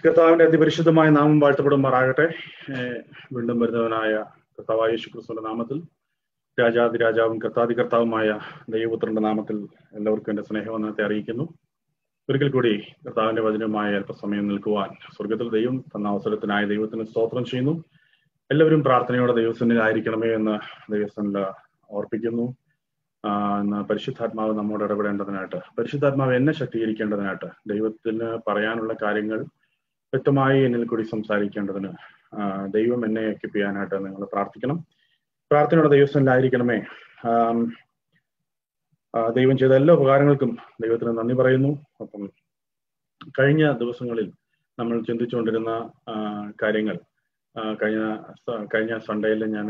കർത്താവിന്റെ അതിപരിശുദ്ധമായ നാമം വാഴ്ത്തപ്പെടുമാറാകട്ടെ ഏഹ് വീണ്ടും വരുന്നവനായ കർത്താവായ യേശു ക്രിസ്തുവിന്റെ നാമത്തിൽ രാജാതിരാജാവും കർത്താതി കർത്താവുമായ ദൈവപുത്രന്റെ നാമത്തിൽ എല്ലാവർക്കും എന്റെ സ്നേഹവന്ദനത്തെ അറിയിക്കുന്നു ഒരിക്കൽ കൂടി കർത്താവിന്റെ വചനമായ അല്പസമയം നിൽക്കുവാൻ സ്വർഗത്തിൽ ദൈവം തന്ന അവസരത്തിനായ ദൈവത്തിന് സ്തോത്രം ചെയ്യുന്നു എല്ലാവരും പ്രാർത്ഥനയോടെ ദൈവസന്നിലായിരിക്കണമേ എന്ന് ദൈവസനിൽ ഓർപ്പിക്കുന്നു ആ, ഇന്ന് പരിശുദ്ധാത്മാവ് നമ്മോട് ഇടപെടേണ്ടതിനായിട്ട് പരിശുദ്ധാത്മാവ് എന്നെ ശക്തീകരിക്കേണ്ടതിനായിട്ട് ദൈവത്തിന് പറയാനുള്ള കാര്യങ്ങൾ വ്യക്തമായി എന്നിൽ കൂടി സംസാരിക്കേണ്ടതിന് ആ, ദൈവം എന്നെ എക്യുപ്പ് ചെയ്യാനായിട്ട് നിങ്ങൾ പ്രാർത്ഥിക്കണം പ്രാർത്ഥനയുടെ ദൈവസ്ഥനിലായിരിക്കണമേ ആം, ആ, ദൈവം ചെയ്ത എല്ലാ ഉപകാരങ്ങൾക്കും ദൈവത്തിന് നന്ദി പറയുന്നു അപ്പം കഴിഞ്ഞ ദിവസങ്ങളിൽ നമ്മൾ ചിന്തിച്ചുകൊണ്ടിരുന്ന ആ, കാര്യങ്ങൾ ആ, കഴിഞ്ഞ സ- കഴിഞ്ഞ സൺഡേയിൽ ഞാൻ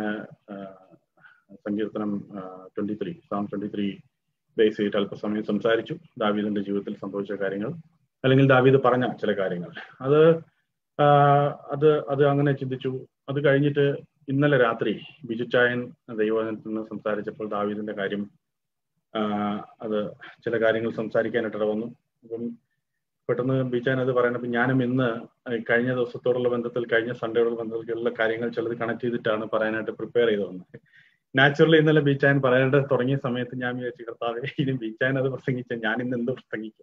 സങ്കീർത്തനം twenty three psalm twenty three base ചെയ്തിട്ട് അല്പസമയം സംസാരിച്ചു ദാവീദിന്റെ ജീവിതത്തിൽ സംഭവിച്ച കാര്യങ്ങൾ അല്ലെങ്കിൽ ദാവീദ് പറഞ്ഞ ചില കാര്യങ്ങൾ അത് ആ, അത് അത് അങ്ങനെ ചിന്തിച്ചു അത് കഴിഞ്ഞിട്ട് ഇന്നലെ രാത്രി ബിജു ചായൻ ദൈവജനത്തിൽ നിന്ന് സംസാരിച്ചപ്പോൾ ദാവീദിന്റെ കാര്യം ആ, അത് ചില കാര്യങ്ങൾ സംസാരിക്കാനായിട്ട് ഇട വന്നു അപ്പം പെട്ടെന്ന് ബിജാൻ അത് പറയണപ്പോൾ ഞാനും ഇന്ന് കഴിഞ്ഞ ദിവസത്തോടുള്ള ബന്ധത്തിൽ കഴിഞ്ഞ സൺഡേയോടുള്ള ബന്ധത്തിലുള്ള കാര്യങ്ങൾ ചിലത് കണക്ട് ചെയ്തിട്ടാണ് പറയാനായിട്ട് പ്രിപ്പയർ ചെയ്ത് വന്നത് നാച്ചുറലി ഇന്നലെ ബീച്ചാൻ പറയാനായിട്ട് തുടങ്ങിയ സമയത്ത് ഞാൻ വിചാരിച്ചു കർത്താവേ ഇനി ബീച്ചാൻ അത് പ്രസംഗിച്ച ഞാൻ ഇന്ന് എന്ത് പ്രസംഗിക്കും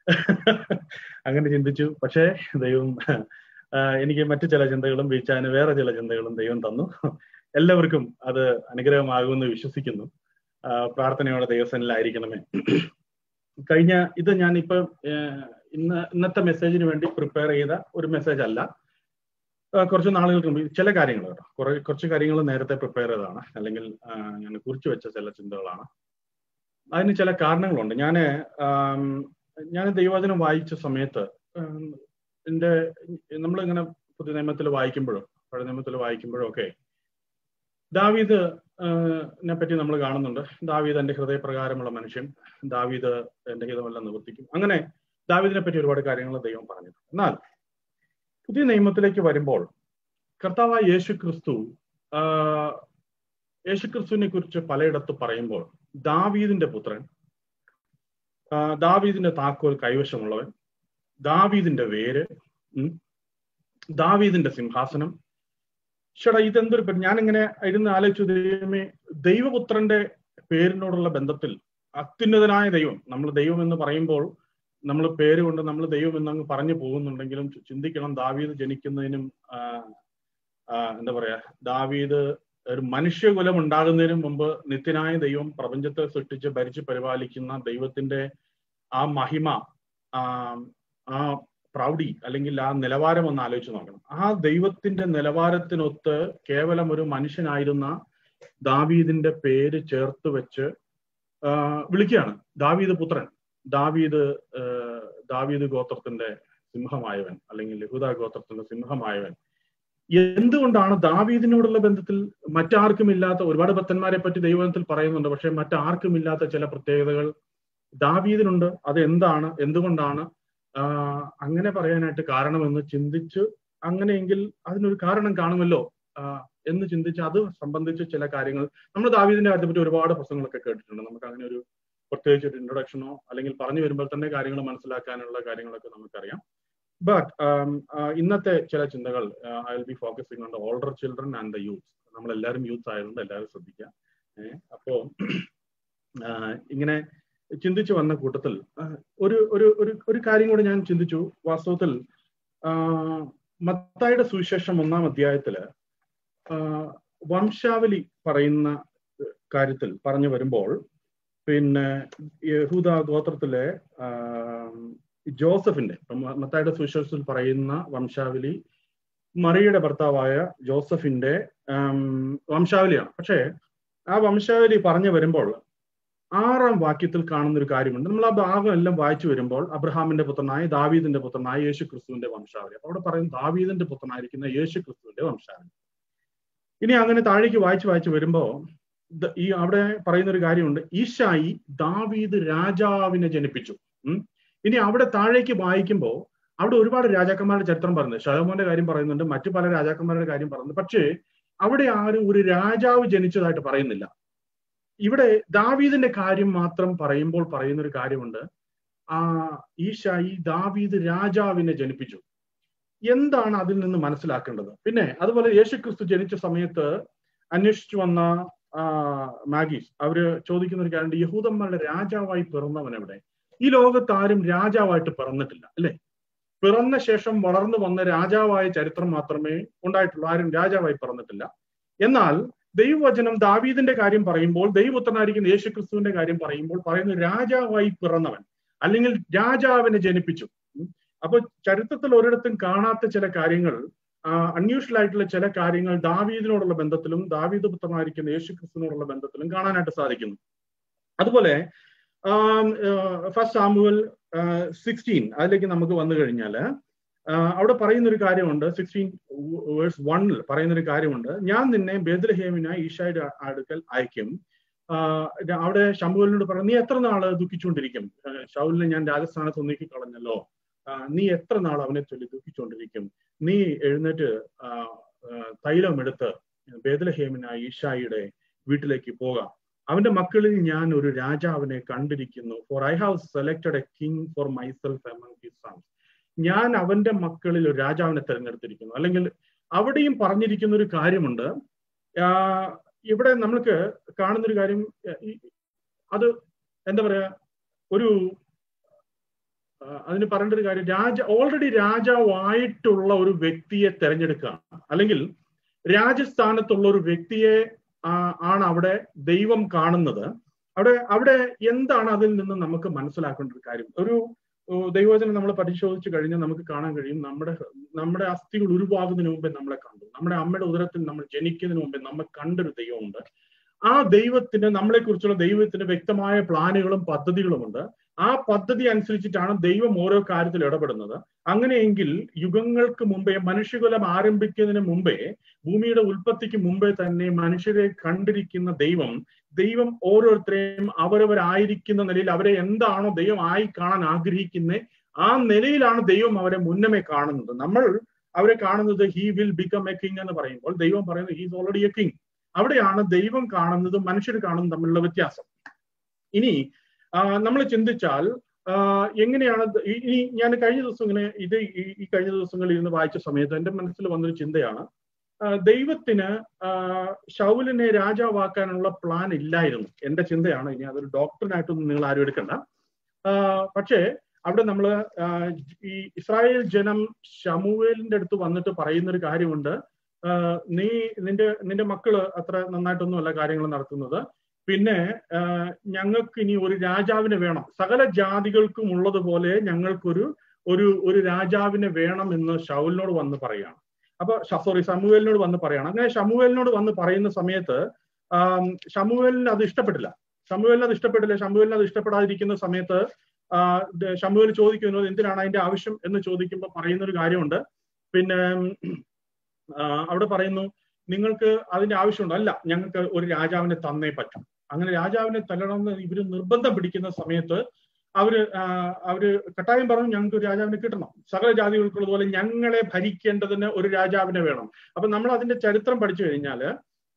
അങ്ങനെ ചിന്തിച്ചു പക്ഷേ ദൈവം ആ, എനിക്ക് മറ്റു ചില ചിന്തകളും ബീച്ചാന് വേറെ ചില ചിന്തകളും ദൈവം തന്നു എല്ലാവർക്കും അത് അനുഗ്രഹമാകുമെന്ന് വിശ്വസിക്കുന്നു ആ, പ്രാർത്ഥനയോടെ ദൈവസനിലായിരിക്കണമേ കഴിഞ്ഞ ഇത് ഞാൻ ഇപ്പൊ ഇന്ന് ഇന്നത്തെ മെസ്സേജിന് വേണ്ടി പ്രിപ്പയർ ചെയ്ത ഒരു മെസ്സേജ് അല്ല ആ, കുറച്ച് നാളുകൾക്ക് മുമ്പ് ചില കാര്യങ്ങൾ കേട്ടോ കുറെ കുറച്ച് കാര്യങ്ങൾ നേരത്തെ പ്രിപ്പയർ ചെയ്തതാണ് അല്ലെങ്കിൽ ആ, ഞാൻ കുറിച്ചു വെച്ച ചില ചിന്തകളാണ് അതിന് ചില കാരണങ്ങളുണ്ട് ഞാൻ ഞാൻ ദൈവവചനം വായിച്ച സമയത്ത് ഉം, എൻ്റെ നമ്മളിങ്ങനെ പുതിയ നിയമത്തിൽ വായിക്കുമ്പോഴും പഴയ നിയമത്തിൽ വായിക്കുമ്പോഴും ഒക്കെ ദാവീദ് നെ പറ്റി നമ്മൾ കാണുന്നുണ്ട് ദാവീദ് എന്റെ ഹൃദയപ്രകാരമുള്ള മനുഷ്യൻ ദാവീദ് എന്റെ ഹിതമെല്ലാം നിവർത്തിക്കും അങ്ങനെ ദാവീദിനെ പറ്റി ഒരുപാട് കാര്യങ്ങൾ ദൈവം പറഞ്ഞിട്ടുണ്ട് എന്നാൽ പുതിയ നിയമത്തിലേക്ക് വരുമ്പോൾ കർത്താവായ യേശു ക്രിസ്തു ആ, യേശു ക്രിസ്തുവിനെ കുറിച്ച് പലയിടത്ത് പറയുമ്പോൾ ദാവീദിന്റെ പുത്രൻ ആ, ദാവീദിന്റെ താക്കോൽ കൈവശമുള്ളവൻ ദാവീദിന്റെ വേര് ഉം, ദാവീദിന്റെ സിംഹാസനം ചേട്ടാ ഇതെന്തൊരു പേര് ഞാനിങ്ങനെ ഇരുന്ന് ആലോചിച്ചു ദൈവമേ ദൈവപുത്രന്റെ പേരിനോടുള്ള ബന്ധത്തിൽ അത്യുന്നതനായ ദൈവം നമ്മൾ ദൈവം എന്ന് പറയുമ്പോൾ നമ്മൾ പേര് കൊണ്ട് നമ്മൾ ദൈവം എന്നങ്ങ് പറഞ്ഞു പോകുന്നുണ്ടെങ്കിലും ചി- ചിന്തിക്കണം ദാവീദ് ജനിക്കുന്നതിനും ആ, ആ, എന്താ പറയാ ദാവീദ് ഒരു മനുഷ്യകുലം ഉണ്ടാകുന്നതിന് മുമ്പ് നിത്യനായ ദൈവം പ്രപഞ്ചത്തെ സൃഷ്ടിച്ച് ഭരിച്ച് പരിപാലിക്കുന്ന ദൈവത്തിന്റെ ആ മഹിമ ആ ആ പ്രൗഢി അല്ലെങ്കിൽ ആ നിലവാരം ഒന്ന് ആലോചിച്ച് നോക്കണം ആ ദൈവത്തിന്റെ നിലവാരത്തിനൊത്ത് കേവലം ഒരു മനുഷ്യനായിരുന്ന ദാവീദിന്റെ പേര് ചേർത്ത് വെച്ച് ആ, വിളിക്കുകയാണ് ദാവീദ് പുത്രൻ ദാവീദ് ആ, ദാവീദ് ഗോത്രത്തിന്റെ സിംഹമായവൻ അല്ലെങ്കിൽ ലഹുദ ഗോത്രത്തിന്റെ സിംഹമായവൻ എന്തുകൊണ്ടാണ് ദാവീദിനോടുള്ള ബന്ധത്തിൽ മറ്റാർക്കും ഇല്ലാത്ത ഒരുപാട് ഭക്തന്മാരെ പറ്റി ദൈവത്തിൽ പറയുന്നുണ്ട് പക്ഷെ മറ്റാർക്കും ഇല്ലാത്ത ചില പ്രത്യേകതകൾ ദാവീദിനുണ്ട് അത് എന്താണ് എന്തുകൊണ്ടാണ് ആ, അങ്ങനെ പറയാനായിട്ട് കാരണമെന്ന് ചിന്തിച്ച് അങ്ങനെയെങ്കിൽ അതിനൊരു കാരണം കാണുമല്ലോ ആ, എന്ന് ചിന്തിച്ച് അത് സംബന്ധിച്ച് ചില കാര്യങ്ങൾ നമ്മൾ ദാവീദിന്റെ കാര്യത്തെ പറ്റി ഒരുപാട് പ്രസംഗങ്ങളൊക്കെ കേട്ടിട്ടുണ്ട് നമുക്ക് അങ്ങനെ ഒരു പ്രത്യേകിച്ച് ഒരു ഇൻട്രൊഡക്ഷനോ അല്ലെങ്കിൽ പറഞ്ഞു വരുമ്പോൾ തന്നെ കാര്യങ്ങൾ മനസ്സിലാക്കാനുള്ള കാര്യങ്ങളൊക്കെ നമുക്കറിയാം ബട്ട് ഇന്നത്തെ ചില ചിന്തകൾ I will be focusing on the older children and the youth നമ്മൾ എല്ലാവരും യൂത്ത് ആയതുകൊണ്ട് എല്ലാവരും ശ്രദ്ധിക്കുക ഏഹ് അപ്പോ ആ, ഇങ്ങനെ ചിന്തിച്ചു വന്ന കൂട്ടത്തിൽ ആ, ഒരു ഒരു ഒരു ഒരു കാര്യം കൂടി ഞാൻ ചിന്തിച്ചു വാസ്തവത്തിൽ ആ, മത്തായിയുടെ സുവിശേഷം ഒന്നാം അധ്യായത്തില് ആ, വംശാവലി പറയുന്ന കാര്യത്തിൽ പറഞ്ഞു വരുമ്പോൾ പിന്നെ യഹൂദ ഗോത്രത്തിലെ ആ, ജോസഫിന്റെ ഇപ്പം മത്തായിയുടെ സുവിശേഷത്തിൽ പറയുന്ന വംശാവലി മറിയുടെ ഭർത്താവായ ജോസഫിന്റെ ആം, വംശാവലിയാണ് പക്ഷേ ആ വംശാവലി പറഞ്ഞു വരുമ്പോൾ ആറാം വാക്യത്തിൽ കാണുന്ന ഒരു കാര്യമുണ്ട് നമ്മൾ ആ ഭാഗം എല്ലാം വായിച്ചു വരുമ്പോൾ അബ്രഹാമിന്റെ പുത്രനായ ദാവീദിന്റെ പുത്രനായ യേശു ക്രിസ്തുവിന്റെ വംശാവലി അപ്പൊ അവിടെ പറയും ദാവീദിന്റെ പുത്രനായിരിക്കുന്ന യേശു ക്രിസ്തുവിന്റെ വംശാവലി ഇനി അങ്ങനെ താഴേക്ക് വായിച്ചു വായിച്ചു വരുമ്പോ ദ- ഈ അവിടെ പറയുന്ന ഒരു കാര്യമുണ്ട് ഈശായി ദാവീദ് രാജാവിനെ ജനിപ്പിച്ചു ഉം. ഇനി അവിടെ താഴേക്ക് വായിക്കുമ്പോൾ അവിടെ ഒരുപാട് രാജാക്കന്മാരുടെ ചരിത്രം പറയുന്നത് ഷലോമോന്റെ കാര്യം പറയുന്നുണ്ട് മറ്റു പല രാജാക്കന്മാരുടെ കാര്യം പറയുന്നുണ്ട് പക്ഷേ അവിടെ ആരും ഒരു രാജാവ് ജനിച്ചതായിട്ട് പറയുന്നില്ല ഇവിടെ ദാവീദിന്റെ കാര്യം മാത്രം പറയുമ്പോൾ പറയുന്ന ഒരു കാര്യമുണ്ട് ആ ഈശായി ദാവീദ് രാജാവിനെ ജനിപ്പിച്ചു എന്താണ് അതിൽ നിന്ന് മനസ്സിലാക്കേണ്ടത് പിന്നെ അതുപോലെ യേശുക്രിസ്തു ജനിച്ച സമയത്ത് അന്വേഷിച്ചു വന്ന മാഗീസ് അവര് ചോദിക്കുന്ന ഒരു കാര്യം യഹൂദന്മാരുടെ രാജാവായി പിറന്നവൻ എവിടെ ഈ ലോകത്ത് ആരും രാജാവായിട്ട് പിറന്നിട്ടില്ല അല്ലെ പിറന്ന ശേഷം വളർന്നു വന്ന രാജാവായ ചരിത്രം മാത്രമേ ഉണ്ടായിട്ടുള്ളൂ ആരും രാജാവായി പിറന്നിട്ടില്ല എന്നാൽ ദൈവവചനം ദാവീദിന്റെ കാര്യം പറയുമ്പോൾ ദൈവപുത്രനായിരിക്കുന്ന യേശുക്രിസ്തുവിന്റെ കാര്യം പറയുമ്പോൾ പറയുന്നു രാജാവായി പിറന്നവൻ അല്ലെങ്കിൽ രാജാവിനെ ജനിപ്പിച്ചു അപ്പൊ ചരിത്രത്തിൽ ഒരിടത്തും കാണാത്ത ചില കാര്യങ്ങൾ അൺയൂഷ്വൽ ആയിട്ടുള്ള ചില കാര്യങ്ങൾ ദാവീദിനോടുള്ള ബന്ധത്തിലും ദാവീദ് പുത്രനായിരിക്കുന്ന യേശു ക്രിസ്തുവിനോടുള്ള ബന്ധത്തിലും കാണാനായിട്ട് സാധിക്കുന്നു അതുപോലെ ഫസ്റ്റ് സാമുവൽ സിക്സ്റ്റീൻ അതിലേക്ക് നമുക്ക് വന്നു കഴിഞ്ഞാൽ അവിടെ പറയുന്ന ഒരു കാര്യമുണ്ട് സിക്സ്റ്റീൻ വേഴ്സ് വണ്ണിൽ പറയുന്ന ഒരു കാര്യമുണ്ട് ഞാൻ നിന്നെ ബേദലഹേമിനായി ഈശായുടെ അടുക്കൽ അയക്കും അവിടെ ശംഭുവിനോട് പറഞ്ഞു നീ എത്ര നാള് ദുഃഖിച്ചുകൊണ്ടിരിക്കും ഷൗലിനെ ഞാൻ രാജസ്ഥാനത്ത് ഒന്നിക്കി കളഞ്ഞല്ലോ നീ എത്ര നാൾ അവനെ ചൊല്ലി ദുഃഖിച്ചുകൊണ്ടിരിക്കും നീ എഴുന്നേറ്റ് തൈലം എടുത്ത് ബേദലഹേമിനായി ഈശായിയുടെ വീട്ടിലേക്ക് പോകാം അവന്റെ മക്കളിൽ ഞാൻ ഒരു രാജാവിനെ കണ്ടിരിക്കുന്നു for I have selected a king for myself among his sons ഞാൻ അവന്റെ മക്കളിൽ ഒരു രാജാവിനെ തിരഞ്ഞെടുത്തിരിക്കുന്നു അല്ലെങ്കിൽ അവിടെയും പറഞ്ഞിരിക്കുന്ന ഒരു കാര്യമുണ്ട് ഇവിടെ നമ്മൾക്ക് കാണുന്ന ഒരു കാര്യം അത് എന്താ പറയാ ഒരു അതിന് പറയേണ്ട ഒരു കാര്യം രാജ ഓൾറെഡി രാജാവായിട്ടുള്ള ഒരു വ്യക്തിയെ തെരഞ്ഞെടുക്കുകയാണ് അല്ലെങ്കിൽ രാജസ്ഥാനത്തുള്ള ഒരു വ്യക്തിയെ ആണ് അവിടെ ദൈവം കാണുന്നത് അവിടെ അവിടെ എന്താണ് അതിൽ നിന്ന് നമുക്ക് മനസ്സിലാക്കേണ്ട ഒരു കാര്യം ഒരു ദൈവവചനം നമ്മൾ പരിശോധിച്ചു കഴിഞ്ഞാൽ നമുക്ക് കാണാൻ കഴിയും നമ്മുടെ നമ്മുടെ അസ്ഥികൾ ഉരുവാകുന്നതിന് മുമ്പേ നമ്മളെ കണ്ടു നമ്മുടെ അമ്മയുടെ ഉദരത്തിൽ നമ്മൾ ജനിക്കുന്നതിന് മുമ്പേ നമ്മൾ കണ്ടൊരു ദൈവമുണ്ട് ആ ദൈവത്തിന് നമ്മളെ കുറിച്ചുള്ള ദൈവത്തിന് വ്യക്തമായ പ്ലാനുകളും പദ്ധതികളുമുണ്ട് ആ പദ്ധതി അനുസരിച്ചിട്ടാണ് ദൈവം ഓരോ കാര്യത്തിൽ ഇടപെടുന്നത് അങ്ങനെയെങ്കിൽ യുഗങ്ങൾക്ക് മുമ്പേ മനുഷ്യകുലം ആരംഭിക്കുന്നതിന് മുമ്പേ ഭൂമിയുടെ ഉൽപ്പത്തിക്ക് മുമ്പേ തന്നെ മനുഷ്യരെ കണ്ടിരിക്കുന്ന ദൈവം ദൈവം ഓരോരുത്തരെയും അവരവരായിരിക്കുന്ന നിലയിൽ അവരെ എന്താണോ ദൈവം ആയി കാണാൻ ആഗ്രഹിക്കുന്നത് ആ നിലയിലാണ് ദൈവം അവരെ മുന്നമേ കാണുന്നത് നമ്മൾ അവരെ കാണുന്നത് he will become a king എന്ന് പറയുമ്പോൾ ദൈവം പറയുന്നത് ഹീസ് ഓൾറെഡി എ കിങ് അവിടെയാണ് ദൈവം കാണുന്നതും മനുഷ്യർ കാണുന്നതും തമ്മിലുള്ള വ്യത്യാസം ഇനി നമ്മൾ ചിന്തിച്ചാൽ എങ്ങനെയാണ് ഇനി ഞാൻ കഴിഞ്ഞ ദിവസം ഇങ്ങനെ ഇത് ഈ കഴിഞ്ഞ ദിവസങ്ങളിൽ ഇരുന്ന് വായിച്ച സമയത്ത് എൻ്റെ മനസ്സിൽ വന്നൊരു ചിന്തയാണ് ദൈവത്തിന് ഷൗലിനെ രാജാവാക്കാനുള്ള പ്ലാൻ ഇല്ലായിരുന്നു എന്റെ ചിന്തയാണ് ഇനി അതൊരു ഡോക്ടറിനായിട്ടൊന്നും നിങ്ങൾ ആരും എടുക്കണ്ട പക്ഷേ അവിടെ നമ്മൾ ഈ ഇസ്രായേൽ ജനം ഷമുവേലിന്റെ അടുത്ത് വന്നിട്ട് പറയുന്ന ഒരു കാര്യമുണ്ട് നീ നിന്റെ നിന്റെ മക്കള് അത്ര നന്നായിട്ടൊന്നും അല്ല കാര്യങ്ങൾ നടത്തുന്നത് പിന്നെ ഞങ്ങൾക്ക് ഇനി ഒരു രാജാവിനെ വേണം സകല ജാതികൾക്കും ഉള്ളതുപോലെ ഞങ്ങൾക്കൊരു ഒരു ഒരു രാജാവിനെ വേണം എന്ന് ഷൗലിനോട് വന്ന് പറയാണ് അപ്പൊ സോറി ഷമുവേലിനോട് വന്ന് പറയാണ് അങ്ങനെ ഷമുവേലിനോട് വന്ന് പറയുന്ന സമയത്ത് ഷമുവേലിന് അത് ഇഷ്ടപ്പെട്ടില്ല ഷമുവേലിന് അത് ഇഷ്ടപ്പെട്ടില്ല ഷമുവേലിന് അത് ഇഷ്ടപ്പെടാതിരിക്കുന്ന സമയത്ത് ഷമുവേൽ ചോദിക്കുന്നത് എന്തിനാണ് അതിന്റെ ആവശ്യം എന്ന് ചോദിക്കുമ്പോൾ പറയുന്ന ഒരു കാര്യമുണ്ട് പിന്നെ അവിടെ പറയുന്നു നിങ്ങൾക്ക് അതിന്റെ ആവശ്യമുണ്ട് അല്ല ഞങ്ങൾക്ക് ഒരു രാജാവിനെ തന്നേ പറ്റും അങ്ങനെ രാജാവിനെ തല്ലണമെന്ന് ഇവര് നിർബന്ധം പിടിക്കുന്ന സമയത്ത് അവര് അവര് കട്ടായം പറഞ്ഞു ഞങ്ങൾക്ക് ഒരു രാജാവിനെ കിട്ടണം സകല ജാതികൾക്കുള്ളതുപോലെ ഞങ്ങളെ ഭരിക്കേണ്ടതിന് ഒരു രാജാവിനെ വേണം അപ്പൊ നമ്മൾ അതിന്റെ ചരിത്രം പഠിച്ചു കഴിഞ്ഞാല്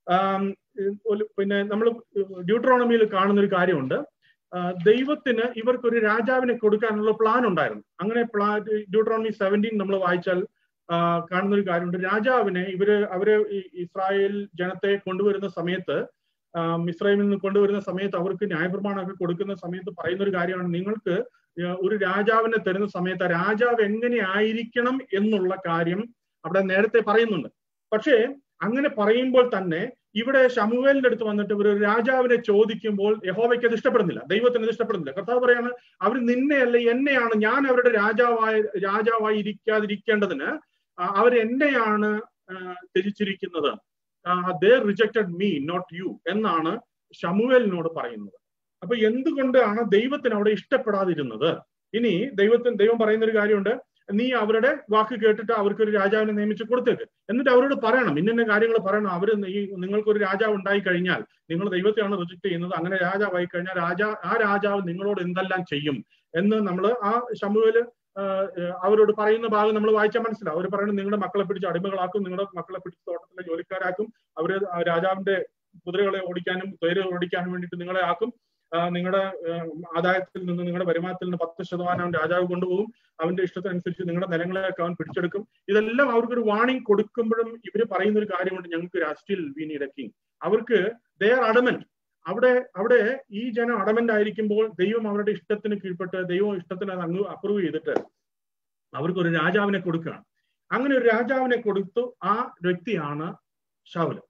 പിന്നെ നമ്മൾ ഡ്യൂട്രോണമിയിൽ കാണുന്ന ഒരു കാര്യമുണ്ട് ദൈവത്തിന് ഇവർക്കൊരു രാജാവിനെ കൊടുക്കാനുള്ള പ്ലാൻ ഉണ്ടായിരുന്നു അങ്ങനെ പ്ലാൻ ഡ്യൂട്രോണമി സെവൻറ്റീൻ നമ്മൾ വായിച്ചാൽ കാണുന്ന ഒരു കാര്യമുണ്ട് രാജാവിനെ ഇവര് അവര് ഇസ്രായേൽ ജനത്തെ കൊണ്ടുവരുന്ന സമയത്ത് ഇസ്രായേലിൽ നിന്ന് കൊണ്ടുവരുന്ന സമയത്ത് അവർക്ക് ന്യായപ്രമാണമൊക്കെ കൊടുക്കുന്ന സമയത്ത് പറയുന്ന ഒരു കാര്യമാണ് നിങ്ങൾക്ക് ഒരു രാജാവിനെ തരുന്ന സമയത്ത് ആ രാജാവ് എങ്ങനെ ആയിരിക്കണം എന്നുള്ള കാര്യം അവിടെ നേരത്തെ പറയുന്നുണ്ട് പക്ഷേ അങ്ങനെ പറയുമ്പോൾ തന്നെ ഇവിടെ ഷമുവേലിന്റെ അടുത്ത് വന്നിട്ട് ഒരു രാജാവിനെ ചോദിക്കുമ്പോൾ യഹോവയ്ക്ക് അത് ഇഷ്ടപ്പെടുന്നില്ല ദൈവത്തിന് അത് ഇഷ്ടപ്പെടുന്നില്ല കർത്താവ് പറയാണ് അവർ നിന്നെയല്ല എന്നെയാണ് ഞാൻ അവരുടെ രാജാവായി രാജാവായി ഇരിക്കാതിരിക്കേണ്ടതിന് അവർ എന്നെയാണ് ത്യജിച്ചിരിക്കുന്നത് they rejected me not you എന്നാണ് ഷമുവേലിനോട് പറയുന്നത് അപ്പൊ എന്തുകൊണ്ടാണ് ദൈവത്തിന് അവിടെ ഇഷ്ടപ്പെടാതിരുന്നത് ഇനി ദൈവത്തിന് ദൈവം പറയുന്ന ഒരു കാര്യമുണ്ട് നീ അവരുടെ വാക്ക് കേട്ടിട്ട് അവർക്ക് ഒരു രാജാവിനെ നിയമിച്ച് കൊടുത്തേക്ക് എന്നിട്ട് അവരോട് പറയണം ഇന്ന കാര്യങ്ങൾ പറയണം അവർ ഈ നിങ്ങൾക്കൊരു രാജാവ് ഉണ്ടായി കഴിഞ്ഞാൽ നിങ്ങൾ ദൈവത്തെയാണ് റിജക്ട് ചെയ്യുന്നത് അങ്ങനെ രാജാവായി കഴിഞ്ഞാൽ രാജാ ആ രാജാവ് നിങ്ങളോട് എന്തെല്ലാം ചെയ്യും എന്ന് നമ്മൾ ആ ശമുവേല് അവരോട് പറയുന്ന ഭാഗം നമ്മൾ വായിച്ചാൽ മനസ്സിലാവും അവർ പറയുന്നത് നിങ്ങളുടെ മക്കളെ പിടിച്ച് അടിമകളാക്കും നിങ്ങളുടെ മക്കളെ പിടിച്ച് തോട്ടത്തിലെ ജോലിക്കാരാക്കും അവര് രാജാവിന്റെ കുതിരകളെ ഓടിക്കാനും തേരുകൾ ഓടിക്കാനും വേണ്ടിയിട്ട് നിങ്ങളെ ആക്കും നിങ്ങളുടെ ആദായത്തിൽ നിന്ന് നിങ്ങളുടെ വരുമാനത്തിൽ നിന്ന് പത്ത് ശതമാനം അവൻ രാജാവ് കൊണ്ടുപോകും അവന്റെ ഇഷ്ടത്തിനനുസരിച്ച് നിങ്ങളുടെ നിലങ്ങളെയൊക്കെ അവൻ പിടിച്ചെടുക്കും ഇതെല്ലാം അവർക്കൊരു വാണിംഗ് കൊടുക്കുമ്പോഴും ഇവര് പറയുന്ന ഒരു കാര്യമുണ്ട് ഞങ്ങൾക്ക് still we need a king അവർക്ക് ദേ ആർ അഡമന്റ് അവിടെ അവിടെ ഈ ജനം അടമന്റ് ആയിരിക്കുമ്പോൾ ദൈവം അവരുടെ ഇഷ്ടത്തിന് കീഴ്പ്പെട്ട് ദൈവം ഇഷ്ടത്തിന് അത് അങ്ങ് അപ്രൂവ് ചെയ്തിട്ട് അവർക്ക് ഒരു രാജാവിനെ കൊടുക്കുകയാണ് അങ്ങനെ ഒരു രാജാവിനെ കൊടുത്തു ആ വ്യക്തിയാണ് ഷൗല്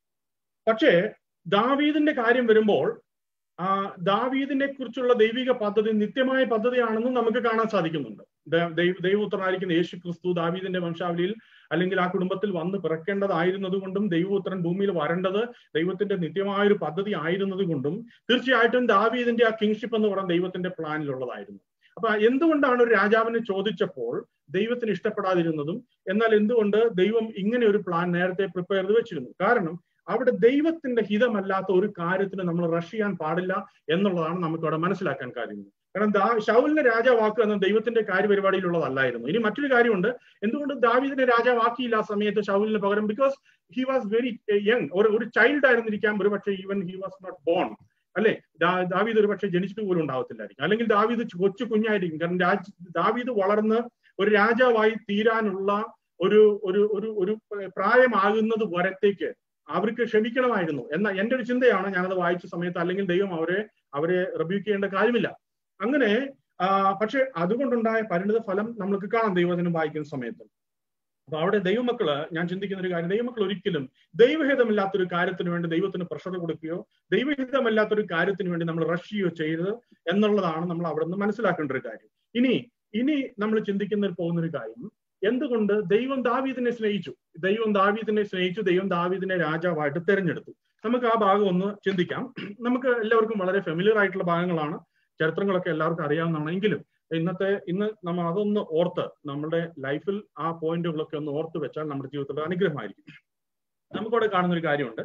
പക്ഷേ ദാവീദിന്റെ കാര്യം വരുമ്പോൾ ആ ദാവീദിനെ കുറിച്ചുള്ള ദൈവിക പദ്ധതി നിത്യമായ പദ്ധതിയാണെന്ന് നമുക്ക് കാണാൻ സാധിക്കുന്നുണ്ട് ദൈവപുത്രനായിരിക്കുന്ന യേശു ക്രിസ്തു ദാവീദിന്റെ വംശാവലിയിൽ അല്ലെങ്കിൽ ആ കുടുംബത്തിൽ വന്ന് പിറക്കേണ്ടതായിരുന്നത് കൊണ്ടും ദൈവപുത്രൻ ഭൂമിയിൽ വരേണ്ടത് ദൈവത്തിന്റെ നിത്യമായ ഒരു പദ്ധതി ആയിരുന്നത് കൊണ്ടും തീർച്ചയായിട്ടും ദാവീദിന്റെ ആ കിങ്ഷിപ്പ് എന്ന് പറയുന്ന ദൈവത്തിന്റെ പ്ലാനിലുള്ളതായിരുന്നു അപ്പൊ എന്തുകൊണ്ടാണ് ഒരു രാജാവിനെ ചോദിച്ചപ്പോൾ ദൈവത്തിന് ഇഷ്ടപ്പെടാതിരുന്നതും എന്നാൽ എന്തുകൊണ്ട് ദൈവം ഇങ്ങനെ ഒരു പ്ലാൻ നേരത്തെ പ്രിപ്പയർ ചെയ്ത് വെച്ചിരുന്നു കാരണം അവിടെ ദൈവത്തിന്റെ ഹിതമല്ലാത്ത ഒരു കാര്യത്തിന് നമ്മൾ റഷ് ചെയ്യാൻ പാടില്ല എന്നുള്ളതാണ് നമുക്ക് അവിടെ മനസ്സിലാക്കാൻ കഴിയുന്നത് കാരണം ദാ ഷൗലിനെ രാജാവാക്കുക എന്ന ദൈവത്തിന്റെ കാര്യപരിപാടിയിലുള്ളതല്ലായിരുന്നു ഇനി മറ്റൊരു കാര്യമുണ്ട് എന്തുകൊണ്ട് ദാവീദിനെ രാജാവാക്കിയില്ല ആ സമയത്ത് ഷൗലിന് പകരം because he was very young ഒരു ഒരു ചൈൽഡ് ആയിരുന്നിരിക്കാം ഒരു പക്ഷേ even he was not born അല്ലെ ദാവീദ് ഒരു പക്ഷേ ജനിച്ചിട്ട് പോലും ഉണ്ടാവത്തില്ലായിരിക്കും അല്ലെങ്കിൽ ദാവീദ് കൊച്ചു കുഞ്ഞായിരിക്കും കാരണം രാജ് ദാവീദ് വളർന്ന് ഒരു രാജാവായി തീരാനുള്ള ഒരു ഒരു ഒരു ഒരു പ്രായമാകുന്നത് വരത്തേക്ക് അവർക്ക് ക്ഷമിക്കണമായിരുന്നു എന്ന എന്റെ ഒരു ചിന്തയാണ് ഞാനത് വായിച്ച സമയത്ത് അല്ലെങ്കിൽ ദൈവം അവരെ അവരെ റിബ്യൂക്ക് ചെയ്യേണ്ട കാര്യമില്ല അങ്ങനെ പക്ഷെ അതുകൊണ്ടുണ്ടായ പരിണിത ഫലം നമ്മൾക്ക് കാണാം ദൈവജനം വായിക്കുന്ന സമയത്ത് അപ്പൊ അവിടെ ദൈവമക്കള് ഞാൻ ചിന്തിക്കുന്ന ഒരു കാര്യം ദൈവമക്കൾ ഒരിക്കലും ദൈവഹിതമില്ലാത്തൊരു കാര്യത്തിന് വേണ്ടി ദൈവത്തിന് പ്രഷർ കൊടുക്കുകയോ ദൈവഹിതമല്ലാത്തൊരു കാര്യത്തിന് വേണ്ടി നമ്മൾ റഷ് ചെയ്യുകയോ ചെയ്യരുത് എന്നുള്ളതാണ് നമ്മൾ അവിടെ നിന്ന് മനസ്സിലാക്കേണ്ട ഒരു കാര്യം ഇനി ഇനി നമ്മൾ ചിന്തിക്കുന്ന പോകുന്ന ഒരു കാര്യം എന്തുകൊണ്ട് ദൈവം ദാവീദിനെ സ്നേഹിച്ചു ദൈവം ദാവീദിനെ സ്നേഹിച്ചു ദൈവം ദാവീദിനെ രാജാവായിട്ട് തെരഞ്ഞെടുത്തു നമുക്ക് ആ ഭാഗം ഒന്ന് ചിന്തിക്കാം നമുക്ക് എല്ലാവർക്കും വളരെ ഫെമിലിയർ ആയിട്ടുള്ള ഭാഗങ്ങളാണ് ചരിത്രങ്ങളൊക്കെ എല്ലാവർക്കും അറിയാവുന്നതാണ് എങ്കിലും ഇന്നത്തെ ഇന്ന് നമ്മൾ അതൊന്ന് ഓർത്ത് നമ്മുടെ ലൈഫിൽ ആ പോയിന്റുകളൊക്കെ ഒന്ന് ഓർത്ത് വെച്ചാൽ നമ്മുടെ ജീവിതത്തിൽ അനുഗ്രഹമായിരിക്കും നമുക്കവിടെ കാണുന്ന ഒരു കാര്യമുണ്ട്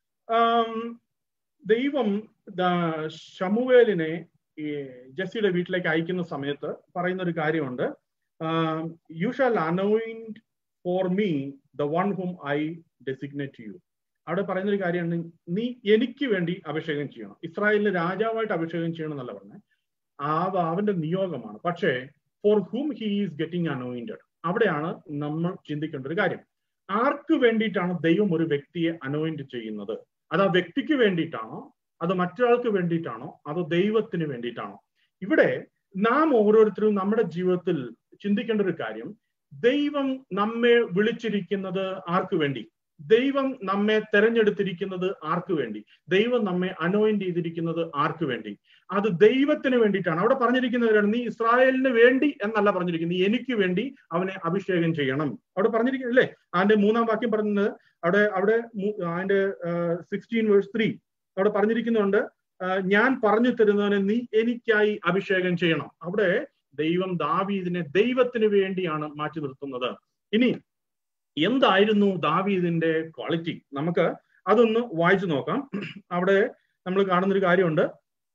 ദൈവം ഷമുവേലിനെ ഈ ജെസ്സിയുടെ വീട്ടിലേക്ക് അയക്കുന്ന സമയത്ത് പറയുന്ന ഒരു കാര്യമുണ്ട് you shall anoint for me the one whom I designate you അവിടെ പറയുന്ന ഒരു കാര്യമാണ് നീ എനിക്ക് വേണ്ടി അഭിഷേകം ചെയ്യണം ഇസ്രായേലിന് രാജാവായിട്ട് അഭിഷേകം ചെയ്യണം എന്നല്ല പറഞ്ഞത് ആ അവന്റെ നിയോഗമാണ് പക്ഷേ for whom he is getting anointed അവിടെയാണ് നമ്മൾ ചിന്തിക്കേണ്ട ഒരു കാര്യം ആർക്ക് വേണ്ടിയിട്ടാണ് ദൈവം ഒരു വ്യക്തിയെ അനോയിന്റ് ചെയ്യുന്നത് അത് ആ വ്യക്തിക്ക് വേണ്ടിയിട്ടാണോ അത് മറ്റൊരാൾക്ക് വേണ്ടിയിട്ടാണോ അതോ ദൈവത്തിന് വേണ്ടിയിട്ടാണോ ഇവിടെ നാം ഓരോരുത്തരും നമ്മുടെ ജീവിതത്തിൽ ചിന്തിക്കേണ്ട ഒരു കാര്യം ദൈവം നമ്മെ വിളിച്ചിരിക്കുന്നത് ആർക്ക് വേണ്ടി ദൈവം നമ്മെ തെരഞ്ഞെടുത്തിരിക്കുന്നത് ആർക്ക് വേണ്ടി ദൈവം നമ്മെ അനോയിന്റ് ചെയ്തിരിക്കുന്നത് ആർക്ക് വേണ്ടി അത് ദൈവത്തിന് വേണ്ടിയിട്ടാണ് അവിടെ പറഞ്ഞിരിക്കുന്നവരാണ് നീ ഇസ്രായേലിന് വേണ്ടി എന്നല്ല പറഞ്ഞിരിക്കുന്നത് നീ എനിക്ക് വേണ്ടി അവനെ അഭിഷേകം ചെയ്യണം അവിടെ പറഞ്ഞിരിക്കുന്നത് അല്ലേ അതിന്റെ മൂന്നാം വാക്യം പറഞ്ഞത് അവിടെ അവിടെ അതിന്റെ സിക്സ്റ്റീൻ വേഴ്സ് ത്രീ അവിടെ പറഞ്ഞിരിക്കുന്നുണ്ട് ഞാൻ പറഞ്ഞു തരുന്നവനെ നീ എനിക്കായി അഭിഷേകം ചെയ്യണം അവിടെ ദൈവം ദാവീദിനെ ദൈവത്തിന് വേണ്ടിയാണ് മാറ്റി നിർത്തുന്നത് ഇനി എന്തായിരുന്നു ദാവീദിന്റെ ക്വാളിറ്റി നമുക്ക് അതൊന്ന് വായിച്ചു നോക്കാം അവിടെ നമ്മൾ കാണുന്നൊരു കാര്യമുണ്ട്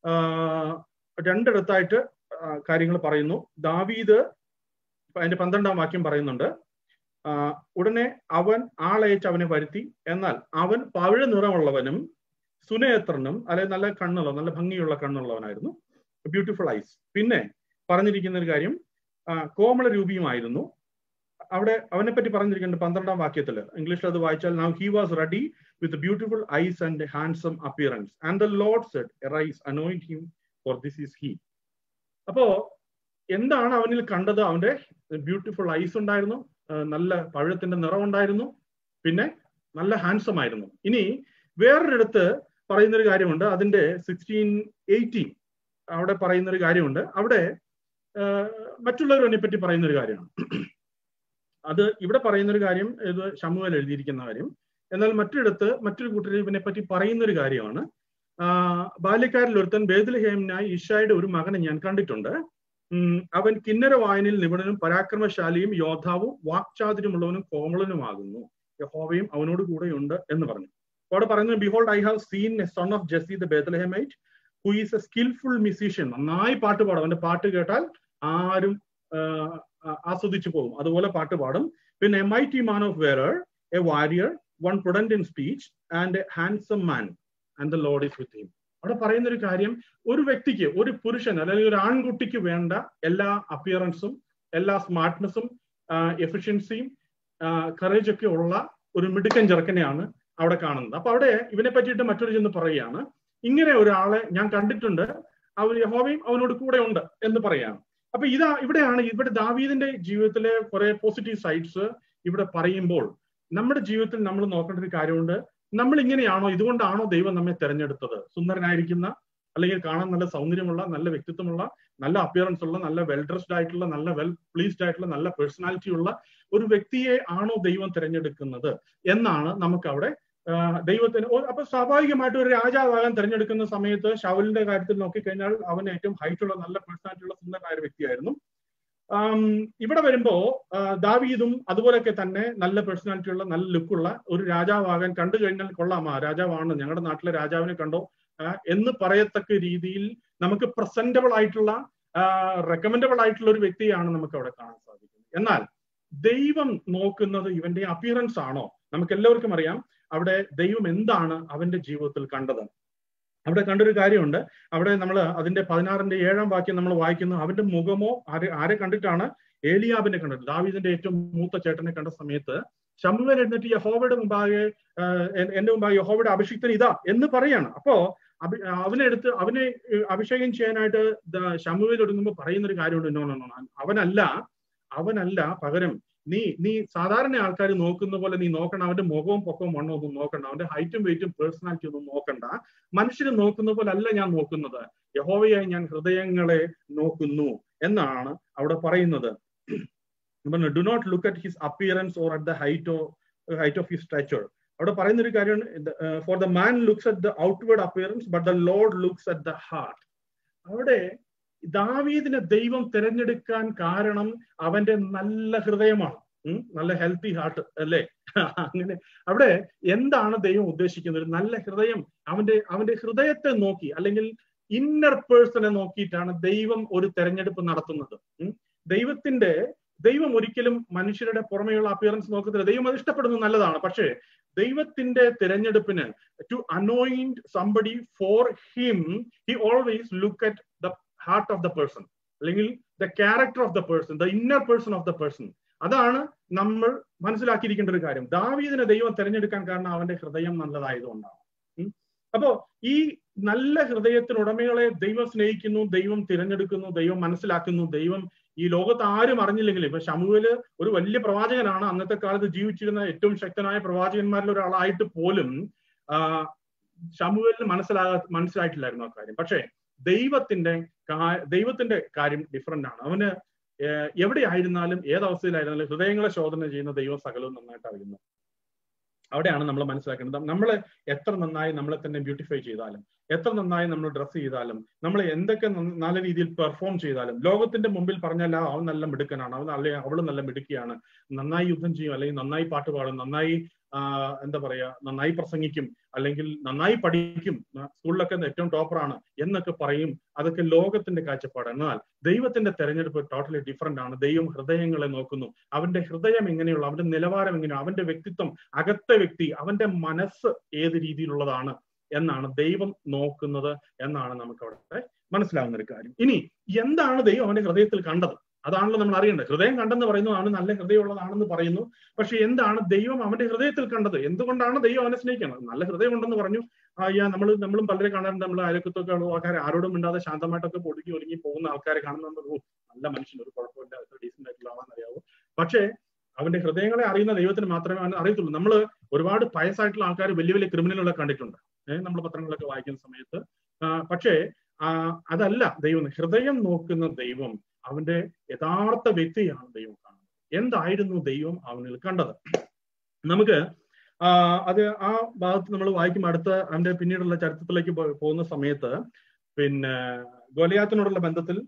രണ്ടിടത്തായിട്ട് കാര്യങ്ങൾ പറയുന്നു ദാവീദ് അതിന്റെ പന്ത്രണ്ടാം വാക്യം പറയുന്നുണ്ട് ഉടനെ അവൻ ആളയച്ച് അവനെ വരുത്തി എന്നാൽ അവൻ പവിഴ നിറമുള്ളവനും സുനേത്രനും അല്ലെങ്കിൽ നല്ല കണ്ണുള്ള നല്ല ഭംഗിയുള്ള കണ്ണുള്ളവനായിരുന്നു ബ്യൂട്ടിഫുൾ ഐസ് പിന്നെ പറഞ്ഞിരിക്കുന്ന ഒരു കാര്യം കോമള രൂപിയുമായിരുന്നു അവിടെ അവനെ പറ്റി പറഞ്ഞിരിക്കുന്നത് പന്ത്രണ്ടാം വാക്യത്തിൽ ഇംഗ്ലീഷിൽ അത് വായിച്ചാൽ now he was ruddy with beautiful eyes and handsome appearance and the Lord said arise anoint him for this is he അപ്പോ എന്താണ് അവനിൽ കണ്ടത് അവന്റെ ബ്യൂട്ടിഫുൾ ഐസ് ഉണ്ടായിരുന്നു നല്ല പഴത്തിന്റെ നിറം ഉണ്ടായിരുന്നു പിന്നെ നല്ല ഹാൻസം ആയിരുന്നു ഇനി വേറൊരിടത്ത് പറയുന്നൊരു കാര്യമുണ്ട് അതിന്റെ സിക്സ്റ്റീൻ എയ്റ്റീൻ അവിടെ പറയുന്നൊരു കാര്യമുണ്ട് അവിടെ മറ്റുള്ളവരെ പറ്റി പറയുന്നൊരു കാര്യമാണ് അത് ഇവിടെ പറയുന്ന ഒരു കാര്യം ഇത് ഷമുവൽ എഴുതിയിരിക്കുന്ന കാര്യം എന്നാൽ മറ്റൊരിടത്ത് മറ്റൊരു കൂട്ടർ ഇവനെ പറ്റി പറയുന്ന ഒരു കാര്യമാണ് ബാല്യക്കാരിൽ ഒരുത്തൻ ബേദൽഹേമിനായി ഇഷായുടെ ഒരു മകനെ ഞാൻ കണ്ടിട്ടുണ്ട് അവൻ കിന്നര വായനയിൽ നിപുണനും പരാക്രമശാലിയും യോദ്ധാവും വാക്ചാതുര്യമുള്ളവനും കോമളനുമാകുന്നു യഹോവയും അവനോട് കൂടെയുണ്ട് എന്ന് പറഞ്ഞു അവിടെ പറയുന്നത് behold I have seen a son of Jesse the Bethlehemite who is a skilful musician നന്നായി പാട്ട് പാടും അവന്റെ പാട്ട് കേട്ടാൽ ആരും ആസ്വദിച്ചു പോകും അതുപോലെ പാട്ട് പാടും പിന്നെ mighty man of valour a warrior one prudent in speech and a handsome man and the Lord is with him അവിടെ പറയുന്ന ഒരു കാര്യം ഒരു വ്യക്തിക്ക് ഒരു പുരുഷൻ അല്ലെങ്കിൽ ഒരു ആൺകുട്ടിക്ക് വേണ്ട എല്ലാ അപ്പിയറൻസും എല്ലാ സ്മാർട്ട്നെസ്സും എഫിഷ്യൻസിയും കറേജ് ഒക്കെ ഉള്ള ഒരു മിടുക്കൻ ചെറുക്കനെയാണ് അവിടെ കാണുന്നത് അപ്പൊ അവിടെ ഇവനെ പറ്റിയിട്ട് മറ്റൊരു ചെന്ന് പറയുകയാണ് ഇങ്ങനെ ഒരാളെ ഞാൻ കണ്ടിട്ടുണ്ട് അവർ യഹോവയും അവനോട് കൂടെ ഉണ്ട് എന്ന് പറയാണ് അപ്പൊ ഇതാ ഇവിടെയാണ് ഇവിടെ ദാവീദിന്റെ ജീവിതത്തിലെ കുറെ പോസിറ്റീവ് സൈഡ്സ് ഇവിടെ പറയുമ്പോൾ നമ്മുടെ ജീവിതത്തിൽ നമ്മൾ നോക്കേണ്ട ഒരു കാര്യമുണ്ട് നമ്മൾ ഇങ്ങനെയാണോ ഇതുകൊണ്ടാണോ ദൈവം നമ്മെ തെരഞ്ഞെടുത്തത് സുന്ദരനായിരിക്കുന്ന അല്ലെങ്കിൽ കാണാൻ നല്ല സൗന്ദര്യമുള്ള നല്ല വ്യക്തിത്വമുള്ള നല്ല അപ്പിയറൻസ് ഉള്ള നല്ല വെൽ ഡ്രസ്ഡ് ആയിട്ടുള്ള നല്ല വെൽ പ്ലീസ്ഡ് ആയിട്ടുള്ള നല്ല പേഴ്സണാലിറ്റി ഉള്ള ഒരു വ്യക്തിയെ ആണോ ദൈവം തിരഞ്ഞെടുക്കുന്നത് എന്നാണ് നമുക്ക് അവിടെ ദൈവത്തിന് അപ്പൊ സ്വാഭാവികമായിട്ട് ഒരു രാജാവാകാൻ തിരഞ്ഞെടുക്കുന്ന സമയത്ത് ഷൗലിന്റെ കാര്യത്തിൽ നോക്കിക്കഴിഞ്ഞാൽ അവൻ ഏറ്റവും ഹൈറ്റ് ഉള്ള നല്ല പേഴ്സണാലിറ്റി ഉള്ള സുന്ദരനായ വ്യക്തിയായിരുന്നു ഇവിടെ വരുമ്പോ ദാവീദും അതുപോലെയൊക്കെ തന്നെ നല്ല പേഴ്സണാലിറ്റി ഉള്ള നല്ല ലുക്കുള്ള ഒരു രാജാവാകാൻ കണ്ടു കഴിഞ്ഞാൽ കൊള്ളാം ആ രാജാവാണ് ഞങ്ങളുടെ നാട്ടിലെ രാജാവിനെ കണ്ടോ എന്ന് പറയത്തക്ക രീതിയിൽ നമുക്ക് പ്രസന്റബിൾ ആയിട്ടുള്ള റെക്കമെൻഡബിൾ ആയിട്ടുള്ള ഒരു വ്യക്തിയാണ് നമുക്ക് അവിടെ കാണാൻ സാധിക്കുന്നത് എന്നാൽ ദൈവം നോക്കുന്നത് ഇവന്റെ അപ്പിയറൻസ് ആണോ നമുക്ക് എല്ലാവർക്കും അറിയാം അവിടെ ദൈവം എന്താണ് അവന്റെ ജീവിതത്തിൽ കണ്ടത് അവിടെ കണ്ടൊരു കാര്യമുണ്ട് അവിടെ നമ്മൾ അതിന്റെ പതിനാറിന്റെ ഏഴാം വാക്യം നമ്മൾ വായിക്കുന്നു അവന്റെ മുഖമോ ആരെ ആരെ കണ്ടിട്ടാണ് ഏലിയാബിനെ കണ്ടത് ദാവീദിന്റെ ഏറ്റവും മൂത്ത ചേട്ടനെ കണ്ട സമയത്ത് ശമുവൻ എന്നിട്ട് യഹോവയുടെ മുമ്പാകെ എന്റെ മുമ്പാകെ യഹോവയുടെ അഭിഷിക്തൻ ഇതാ എന്ന് പറയാണ് അപ്പോ അവനെ എടുത്ത് അവനെ അഭിഷേകം ചെയ്യാനായിട്ട് ശമുവേൽ ഒരുങ്ങുമ്പോൾ പറയുന്ന ഒരു കാര്യമുണ്ട് നോ നോ അവനല്ല അവനല്ല പകരം നീ നീ സാധാരണ ആൾക്കാർ നോക്കുന്ന പോലെ നീ നോക്കണം അവന്റെ മുഖവും പൊക്കവും വണ്ണവും ഒന്നും നോക്കണ്ട അവന്റെ ഹൈറ്റും വെയിറ്റും പേഴ്സണാലിറ്റി ഒന്നും നോക്കണ്ട മനുഷ്യരെ നോക്കുന്ന പോലെ അല്ല ഞാൻ നോക്കുന്നത് യഹോവയായി ഞാൻ ഹൃദയങ്ങളെ നോക്കുന്നു എന്നാണ് അവിടെ പറയുന്നത് do not look at his appearance or at the height height of his stature അവിടെ പറയുന്ന ഒരു കാര്യമാണ് for the man looks at the outward appearance but the Lord looks at the heart അവിടെ ദാവീദിനെ ദൈവം തിരഞ്ഞെടുക്കാൻ കാരണം അവന്റെ നല്ല ഹൃദയമാണ് നല്ല ഹെൽത്തി ഹാർട്ട് അല്ലേ അങ്ങനെ അവിടെ എന്താണ് ദൈവം ഉദ്ദേശിക്കുന്നത് ഒരു നല്ല ഹൃദയം അവന്റെ അവന്റെ ഹൃദയത്തെ നോക്കി അല്ലെങ്കിൽ ഇന്നർ പേഴ്സണെ നോക്കിയിട്ടാണ് ദൈവം ഒരു തെരഞ്ഞെടുപ്പ് നടത്തുന്നത് ദൈവത്തിന്റെ ദൈവം ഒരിക്കലും മനുഷ്യരുടെ പുറമെയുള്ള അപ്പിയറൻസ് നോക്കത്തില്ല ദൈവം അത് ഇഷ്ടപ്പെടുന്നത് നല്ലതാണ് പക്ഷേ ദൈവത്തിന്റെ തിരഞ്ഞെടുപ്പിന് to anoint somebody for him he always look at the heart of the person അല്ലെങ്കിൽ the character of the person the inner person of the person അതാണ് നമ്മൾ മനസ്സിലാക്കിയിരിക്കേണ്ട ഒരു കാര്യം ദാവീദിനെ ദൈവം തിരഞ്ഞെടുക്കാൻ കാരണം അവന്റെ ഹൃദയം നല്ലതായതുകൊണ്ടാണ് അപ്പോ ഈ നല്ല ഹൃദയത്തിനുടമകളെ ദൈവം സ്നേഹിക്കുന്നു ദൈവം തിരഞ്ഞെടുക്കുന്നു ദൈവം മനസ്സിലാക്കുന്നു ദൈവം ഈ ലോകത്ത് ആരും അറിഞ്ഞില്ലെങ്കിലും ഇപ്പൊ ഷമുവേല് ഒരു വലിയ പ്രവാചകനാണ് അന്നത്തെ കാലത്ത് ജീവിച്ചിരുന്ന ഏറ്റവും ശക്തനായ പ്രവാചകന്മാരിൽ ഒരാളായിട്ട് പോലും ഷമുവേലിന് മനസ്സിലാകാ മനസ്സിലായിട്ടില്ലായിരുന്നു ആ കാര്യം പക്ഷേ ദൈവത്തിന്റെ ദൈവത്തിന്റെ കാര്യം ഡിഫറെന്റ് ആണ് അവന് എവിടെ ആയിരുന്നാലും ഏതവസ്ഥയിലായിരുന്നാലും ഹൃദയങ്ങളെ ശോധന ചെയ്യുന്ന ദൈവം സകലവും നന്നായിട്ട് അറിയുന്നു അവിടെയാണ് നമ്മൾ മനസ്സിലാക്കേണ്ടത് നമ്മൾ എത്ര നന്നായി നമ്മളെ തന്നെ ബ്യൂട്ടിഫൈ ചെയ്താലും എത്ര നന്നായി നമ്മൾ ഡ്രസ്സ് ചെയ്താലും നമ്മൾ എന്തൊക്കെ നല്ല രീതിയിൽ പെർഫോം ചെയ്താലും ലോകത്തിന്റെ മുമ്പിൽ പറഞ്ഞാൽ അവൻ നല്ല മിടുക്കനാണ് അവൻ അല്ലെ അവള് നല്ല മിടുക്കിയാണ് നന്നായി യുദ്ധം ചെയ്യും അല്ലെങ്കിൽ നന്നായി പാട്ട് പാടും നന്നായി എന്താ പറയാ നന്നായി പ്രസംഗിക്കും അല്ലെങ്കിൽ നന്നായി പഠിക്കും സ്കൂളിലൊക്കെ ഏറ്റവും ടോപ്പറാണ് എന്നൊക്കെ പറയും അതൊക്കെ ലോകത്തിന്റെ കാഴ്ചപ്പാട് എന്നാൽ ദൈവത്തിന്റെ തെരഞ്ഞെടുപ്പ് ടോട്ടലി ഡിഫറെന്റ് ആണ് ദൈവം ഹൃദയങ്ങളെ നോക്കുന്നു അവന്റെ ഹൃദയം എങ്ങനെയുള്ള അവന്റെ നിലവാരം എങ്ങനെയാണ് അവന്റെ വ്യക്തിത്വം അകത്തെ വ്യക്തി അവന്റെ മനസ്സ് ഏത് രീതിയിലുള്ളതാണ് എന്നാണ് ദൈവം നോക്കുന്നത് എന്നാണ് നമുക്ക് അവിടെ മനസ്സിലാവുന്ന ഒരു കാര്യം ഇനി എന്താണ് ദൈവം അവന്റെ ഹൃദയത്തിൽ കണ്ടത് അതാണല്ലോ നമ്മൾ അറിയേണ്ടത് ഹൃദയം കണ്ടെന്ന് പറയുന്നു ആണ് നല്ല ഹൃദയമുള്ളതാണെന്ന് പറയുന്നു പക്ഷെ എന്താണ് ദൈവം അവന്റെ ഹൃദയത്തിൽ കണ്ടത് എന്തുകൊണ്ടാണ് ദൈവം അവനെ സ്നേഹിക്കുന്നത് നല്ല ഹൃദയം ഉണ്ടെന്ന് പറഞ്ഞു അയ്യാ നമ്മൾ നമ്മളും പലരെ കാണാറുണ്ട് നമ്മൾ അയലക്കത്തൊക്കെ ഉള്ള ആൾക്കാർ ആരോടും മിണ്ടാതെ ശാന്തമായിട്ടൊക്കെ പൊടുക്കി ഒരുങ്ങി പോകുന്ന ആൾക്കാരെ കാണുന്നത് ഓ നല്ല മനുഷ്യൻ ഒരു കുഴപ്പമില്ല അത്ര ഡീസെന്റ് ആയിട്ടുള്ള ആളാണെന്ന് അറിയാവൂ പക്ഷേ അവന്റെ ഹൃദയങ്ങളെ അറിയുന്ന ദൈവത്തിന് മാത്രമേ അവൻ അറിയത്തുള്ളൂ നമ്മൾ ഒരുപാട് പയസ്സായിട്ടുള്ള ആൾക്കാർ വലിയ വലിയ ക്രിമിനലുകളെ കണ്ടിട്ടുണ്ട് ഏഹ് നമ്മൾ പത്രങ്ങളൊക്കെ വായിക്കുന്ന സമയത്ത് പക്ഷേ അതല്ല ദൈവം ഹൃദയം നോക്കുന്ന ദൈവം അവന്റെ യഥാർത്ഥ വ്യക്തിയാണ് ദൈവം കാണുന്നത് എന്തായിരുന്നു ദൈവം അവനിൽ കണ്ടത് നമുക്ക് അത് ആ ഭാഗത്ത് നമ്മൾ വായിക്കും അടുത്ത അവന്റെ പിന്നീടുള്ള ചരിത്രത്തിലേക്ക് പോകുന്ന സമയത്ത് പിന്നെ ഗോലിയാത്തിനോടുള്ള ബന്ധത്തിൽ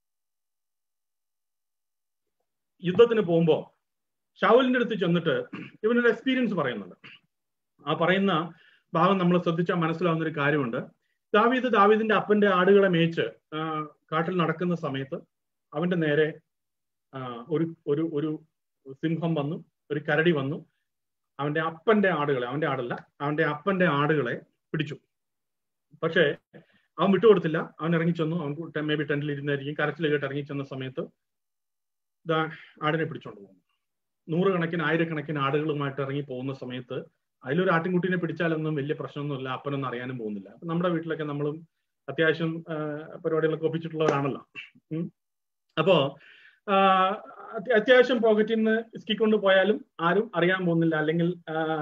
യുദ്ധത്തിന് പോകുമ്പോ ഷാവുലിന്റെ അടുത്ത് ചെന്നിട്ട് ഇവനൊരു എക്സ്പീരിയൻസ് പറയുന്നുണ്ട് ആ പറയുന്ന ഭാഗം നമ്മൾ ശ്രദ്ധിച്ചാൽ മനസ്സിലാവുന്ന ഒരു കാര്യമുണ്ട് ദാവീദ് ദാവീദിന്റെ അപ്പന്റെ ആടുകളെ മേച്ച് കാട്ടിൽ നടക്കുന്ന സമയത്ത് അവന്റെ നേരെ ഒരു ഒരു ഒരു സിംഹം വന്നു ഒരു കരടി വന്നു അവന്റെ അപ്പന്റെ ആടുകളെ അവന്റെ ആടല്ല അവന്റെ അപ്പന്റെ ആടുകളെ പിടിച്ചു പക്ഷേ അവൻ വിട്ടുകൊടുത്തില്ല അവൻ ഇറങ്ങിച്ചെന്നു അവൻ മേ ബി ടെന്റിൽ ഇരുന്നായിരിക്കും കരച്ചിൽ കേട്ട് ഇറങ്ങിച്ചെന്ന സമയത്ത് ഇതാ ആടിനെ പിടിച്ചോണ്ട് പോകുന്നു നൂറുകണക്കിന് ആയിരക്കണക്കിന് ആടുകളുമായിട്ട് ഇറങ്ങി പോകുന്ന സമയത്ത് അതിലൊരു ആട്ടിൻകുട്ടീനെ പിടിച്ചാലൊന്നും വലിയ പ്രശ്നമൊന്നുമില്ല അപ്പനൊന്നും അറിയാനും പോകുന്നില്ല അപ്പൊ നമ്മുടെ വീട്ടിലൊക്കെ നമ്മളും അത്യാവശ്യം പരിപാടികളൊക്കെ ഒപ്പിച്ചിട്ടുള്ളവരാണല്ലോ അപ്പോ അത്യാവശ്യം പോക്കറ്റിൽ നിന്ന് ഇസ്കിക്കൊണ്ട് പോയാലും ആരും അറിയാൻ പോകുന്നില്ല അല്ലെങ്കിൽ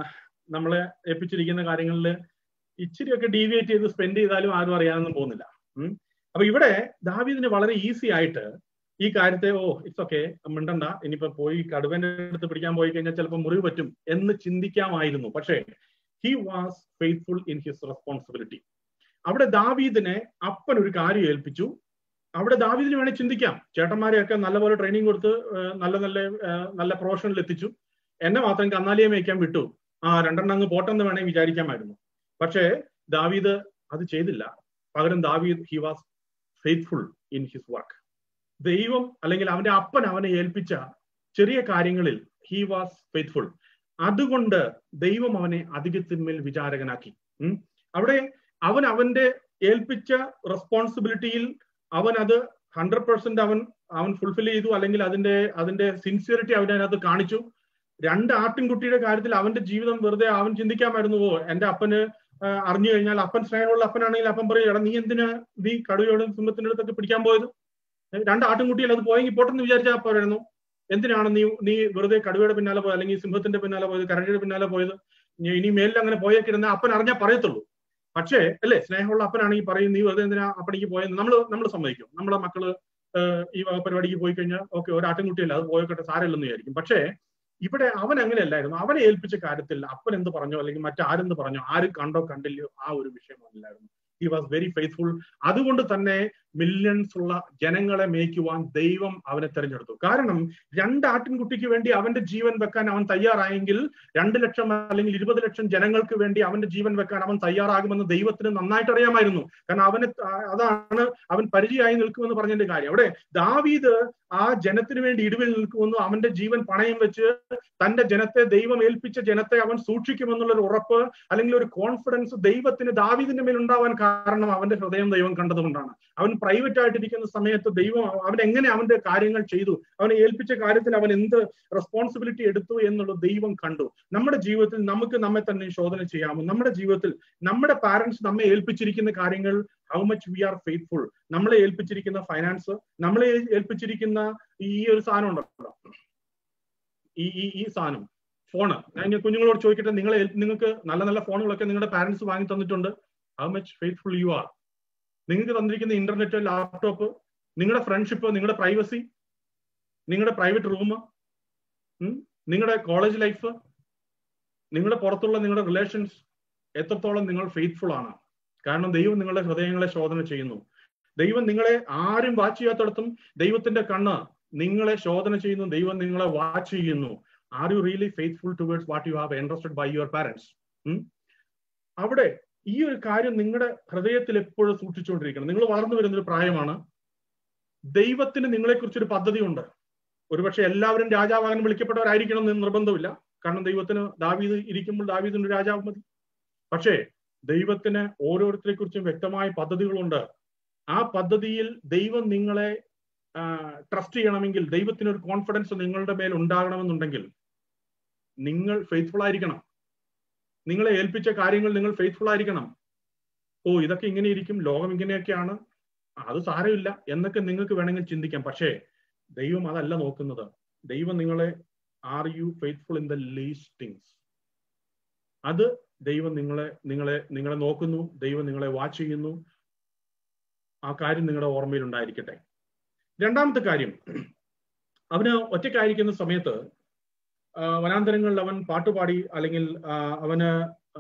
നമ്മളെ ഏൽപ്പിച്ചിരിക്കുന്ന കാര്യങ്ങളിൽ ഇച്ചിരിയൊക്കെ ഡീവിയേറ്റ് ചെയ്ത് സ്പെൻഡ് ചെയ്താലും ആരും അറിയാനൊന്നും പോകുന്നില്ല അപ്പൊ ഇവിടെ ദാവീദിന് വളരെ ഈസി ആയിട്ട് ഈ കാര്യത്തെ ഓ ഇറ്റ്സ് ഓക്കെ മിണ്ടണ്ട ഇനിയിപ്പോ പോയി കടുവന്റെ അടുത്ത് പിടിക്കാൻ പോയി കഴിഞ്ഞാൽ ചിലപ്പോൾ മുറിവ് പറ്റും എന്ന് ചിന്തിക്കാമായിരുന്നു പക്ഷേ he was faithful in his responsibility അവിടെ ദാവീദിനെ അപ്പൻ ഒരു കാര്യം ഏൽപ്പിച്ചു അവിടെ ദാവീദിന് വേണേൽ ചിന്തിക്കാം ചേട്ടന്മാരെയൊക്കെ നല്ലപോലെ ട്രെയിനിങ് കൊടുത്ത് നല്ല നല്ല നല്ല പ്രൊഫഷനിൽ എത്തിച്ചു എന്നെ മാത്രം കന്നാലിയെ മേയ്ക്കാൻ വിട്ടു ആ രണ്ടെണ്ണം അങ്ങ് പോട്ടെന്ന് വേണമെങ്കിൽ വിചാരിക്കാമായിരുന്നു പക്ഷേ ദാവീദ് അത് ചെയ്തില്ല പകരം David he was faithful in his work ദൈവം അല്ലെങ്കിൽ അവന്റെ അപ്പൻ അവനെ ഏൽപ്പിച്ച ചെറിയ കാര്യങ്ങളിൽ ഹി വാസ് ഫെയ്ത്ത്ഫുൾ അതുകൊണ്ട് ദൈവം അവനെ അധികത്തിന്മേൽ വിചാരകനാക്കി അവിടെ അവൻ അവന്റെ ഏൽപ്പിച്ച റെസ്പോൺസിബിലിറ്റിയിൽ അവൻ അത് ഹൺഡ്രഡ് പെർസെന്റ് അവൻ അവൻ ഫുൾഫിൽ ചെയ്തു അല്ലെങ്കിൽ അതിന്റെ അതിന്റെ സിൻസിയറിറ്റി അവൻ അതിനകത്ത് കാണിച്ചു രണ്ട് ആട്ടിൻകുട്ടിയുടെ കാര്യത്തിൽ അവന്റെ ജീവിതം വെറുതെ അവൻ ചിന്തിക്കാമായിരുന്നു ഓ എന്റെ അപ്പന് അറിഞ്ഞു കഴിഞ്ഞാൽ അപ്പൻ സ്നേഹമുള്ള അപ്പനാണെങ്കിൽ അപ്പൻ പറയും എടാ നീ എന്തിനാ നീ കടുവയോട് സിംഹത്തിന്റെ അടുത്തൊക്കെ പിടിക്കാൻ പോയത് രണ്ട് ആട്ടിൻകുട്ടിയിൽ അത് പോയെങ്കിൽ പോട്ടെന്ന് വിചാരിച്ചാൽ പോരായിരുന്നു എന്തിനാണ് നീ നീ വെറുതെ കടുവയുടെ പിന്നാലെ പോയത് അല്ലെങ്കിൽ സിംഹത്തിന്റെ പിന്നാലെ പോയത് കരടിയുടെ പിന്നാലെ പോയത് ഇനി മേലിൽ അങ്ങനെ പോയേക്കിരുന്ന അപ്പൻ അറിഞ്ഞാൽ പറയത്തുള്ളൂ പക്ഷേ അല്ലേ സ്നേഹമുള്ള അപ്പനാണെങ്കിൽ പറയും നീ വെറുതെ എന്തിനാ അപ്പണിക്ക് പോയെന്ന് നമ്മൾ നമ്മൾ സമ്മതിക്കും നമ്മളെ മക്കള് ഈ പരിപാടിക്ക് പോയി കഴിഞ്ഞാൽ ഓക്കെ ഒരു ആട്ടിൻകുട്ടിയല്ല അത് പോയോട്ടെ സാരമില്ലെന്ന് വിചാരിക്കും പക്ഷേ ഇവിടെ അവൻ അങ്ങനെയല്ലായിരുന്നു അവനെ ഏൽപ്പിച്ച കാര്യത്തിൽ അപ്പൻ എന്ത് പറഞ്ഞോ അല്ലെങ്കിൽ മറ്റാരെന്ത് പറഞ്ഞോ ആരും കണ്ടോ കണ്ടില്ലയോ ആ ഒരു വിഷയമല്ലായിരുന്നു ഹി വാസ് വെരി ഫെയ്ത്ത്ഫുൾ അതുകൊണ്ട് തന്നെ മില്യൺസ് ഉള്ള ജനങ്ങളെ മേയ്ക്കുവാൻ ദൈവം അവനെ തെരഞ്ഞെടുത്തു കാരണം രണ്ട് ആട്ടിൻകുട്ടിക്ക് വേണ്ടി അവന്റെ ജീവൻ വെക്കാൻ അവൻ തയ്യാറായെങ്കിൽ രണ്ട് ലക്ഷം അല്ലെങ്കിൽ ഇരുപത് ലക്ഷം ജനങ്ങൾക്ക് വേണ്ടി അവന്റെ ജീവൻ വെക്കാൻ അവൻ തയ്യാറാകുമെന്ന് ദൈവത്തിന് നന്നായിട്ട് അറിയാമായിരുന്നു കാരണം അവന് അതാണ് അവൻ പരിചയമായി നിൽക്കുമെന്ന് പറഞ്ഞതിന്റെ കാര്യം അവിടെ ദാവീദ് ആ ജനത്തിന് വേണ്ടി ഇടിവിൽ നിൽക്കുമെന്നും അവന്റെ ജീവൻ പണയം വെച്ച് തന്റെ ജനത്തെ ദൈവം ഏൽപ്പിച്ച ജനത്തെ അവൻ സൂക്ഷിക്കുമെന്നുള്ള ഒരു ഉറപ്പ് അല്ലെങ്കിൽ ഒരു കോൺഫിഡൻസ് ദൈവത്തിന് ദാവീദിന്റെ മേൽ ഉണ്ടാവാൻ കാരണം അവന്റെ ഹൃദയം ദൈവം കണ്ടതുകൊണ്ടാണ് അവൻ പ്രൈവറ്റ് ആയിട്ടിരിക്കുന്ന സമയത്ത് ദൈവം അവൻ എങ്ങനെ അവന്റെ കാര്യങ്ങൾ ചെയ്തു അവനെ ഏൽപ്പിച്ച കാര്യത്തിൽ അവൻ എന്ത് റെസ്പോൺസിബിലിറ്റി എടുത്തു എന്നുള്ളത് ദൈവം കണ്ടു നമ്മുടെ ജീവിതത്തിൽ നമുക്ക് നമ്മെ തന്നെ ശോധന ചെയ്യാമോ നമ്മുടെ ജീവിതത്തിൽ നമ്മുടെ പാരന്റ്സ് നമ്മെ ഏൽപ്പിച്ചിരിക്കുന്ന കാര്യങ്ങൾ how much we are faithful നമ്മളെ ഏൽപ്പിച്ചിരിക്കുന്ന ഫൈനാൻസ് നമ്മളെ ഏൽപ്പിച്ചിരിക്കുന്ന ഈ ഒരു സാധനം ഉണ്ടല്ലോ ഈ ഈ ഈ സാധനം ഫോണ് ഞാൻ കുഞ്ഞുങ്ങളോട് ചോദിക്കട്ടെ നിങ്ങളെ നിങ്ങൾക്ക് നല്ല നല്ല ഫോണുകളൊക്കെ നിങ്ങളുടെ പാരന്റ്സ് വാങ്ങി തന്നിട്ടുണ്ട് how much faithful you are നിങ്ങൾക്ക് തന്നിരിക്കുന്ന ഇന്റർനെറ്റ് ലാപ്ടോപ്പ് നിങ്ങളുടെ ഫ്രണ്ട്ഷിപ്പ് നിങ്ങളുടെ പ്രൈവസി നിങ്ങളുടെ പ്രൈവറ്റ് റൂം നിങ്ങളുടെ കോളേജ് ലൈഫ് നിങ്ങളുടെ പുറത്തുള്ള നിങ്ങളുടെ റിലേഷൻസ് എത്രത്തോളം നിങ്ങൾ ഫെയ്ത്ത്ഫുൾ ആണ് കാരണം ദൈവം നിങ്ങളുടെ ഹൃദയങ്ങളെ ശോധന ചെയ്യുന്നു ദൈവം നിങ്ങളെ ആരും വാച്ച് ചെയ്യാത്തടത്തും ദൈവത്തിന്റെ കണ്ണ് നിങ്ങളെ ശോധന ചെയ്യുന്നു ദൈവം നിങ്ങളെ വാച്ച് ചെയ്യുന്നു are you really faithful towards what you have entrusted by your parents അവിടെ ഈ ഒരു കാര്യം നിങ്ങളുടെ ഹൃദയത്തിൽ എപ്പോഴും സൂക്ഷിച്ചുകൊണ്ടിരിക്കണം നിങ്ങൾ വളർന്നു വരുന്ന ഒരു പ്രായമാണ് ദൈവത്തിന് നിങ്ങളെക്കുറിച്ച് ഒരു പദ്ധതിയുണ്ട് ഒരുപക്ഷെ എല്ലാവരും രാജാവാകാൻ വിളിക്കപ്പെട്ടവരായിരിക്കണം എന്ന് നിർബന്ധമില്ല കാരണം ദൈവത്തിന് ദാവീദ് ഇരിക്കുമ്പോൾ ദാവീദിന്റെ രാജാവ് മതി പക്ഷേ ദൈവത്തിന് ഓരോരുത്തരെ കുറിച്ചും വ്യക്തമായ പദ്ധതികളുണ്ട് ആ പദ്ധതിയിൽ ദൈവം നിങ്ങളെ ട്രസ്റ്റ് ചെയ്യണമെങ്കിൽ ദൈവത്തിന് ഒരു കോൺഫിഡൻസ് നിങ്ങളുടെ മേൽ ഉണ്ടാകണമെന്നുണ്ടെങ്കിൽ നിങ്ങൾ ഫെയ്ത്ത്ഫുൾ ആയിരിക്കണം നിങ്ങളെ ഏൽപ്പിച്ച കാര്യങ്ങൾ നിങ്ങൾ ഫെയ്ത്ത്ഫുൾ ആയിരിക്കണം ഓ ഇതൊക്കെ ഇങ്ങനെ ഇരിക്കും ലോകം ഇങ്ങനെയൊക്കെയാണ് അത് സാരമില്ല എന്നൊക്കെ നിങ്ങൾക്ക് വേണമെങ്കിൽ ചിന്തിക്കാം പക്ഷേ ദൈവം അതല്ല നോക്കുന്നത് ദൈവം നിങ്ങളെ are you faithful in the least things അത് ദൈവം നിങ്ങളെ നിങ്ങളെ നിങ്ങളെ നോക്കുന്നു ദൈവം നിങ്ങളെ വാച്ച് ചെയ്യുന്നു ആ കാര്യം നിങ്ങളുടെ ഓർമ്മയിൽ ഉണ്ടായിരിക്കട്ടെ രണ്ടാമത്തെ കാര്യം അവന് ഒറ്റയ്ക്കായിരിക്കുന്ന സമയത്ത് വനാന്തരങ്ങളിൽ അവൻ പാട്ടുപാടി അല്ലെങ്കിൽ അവന്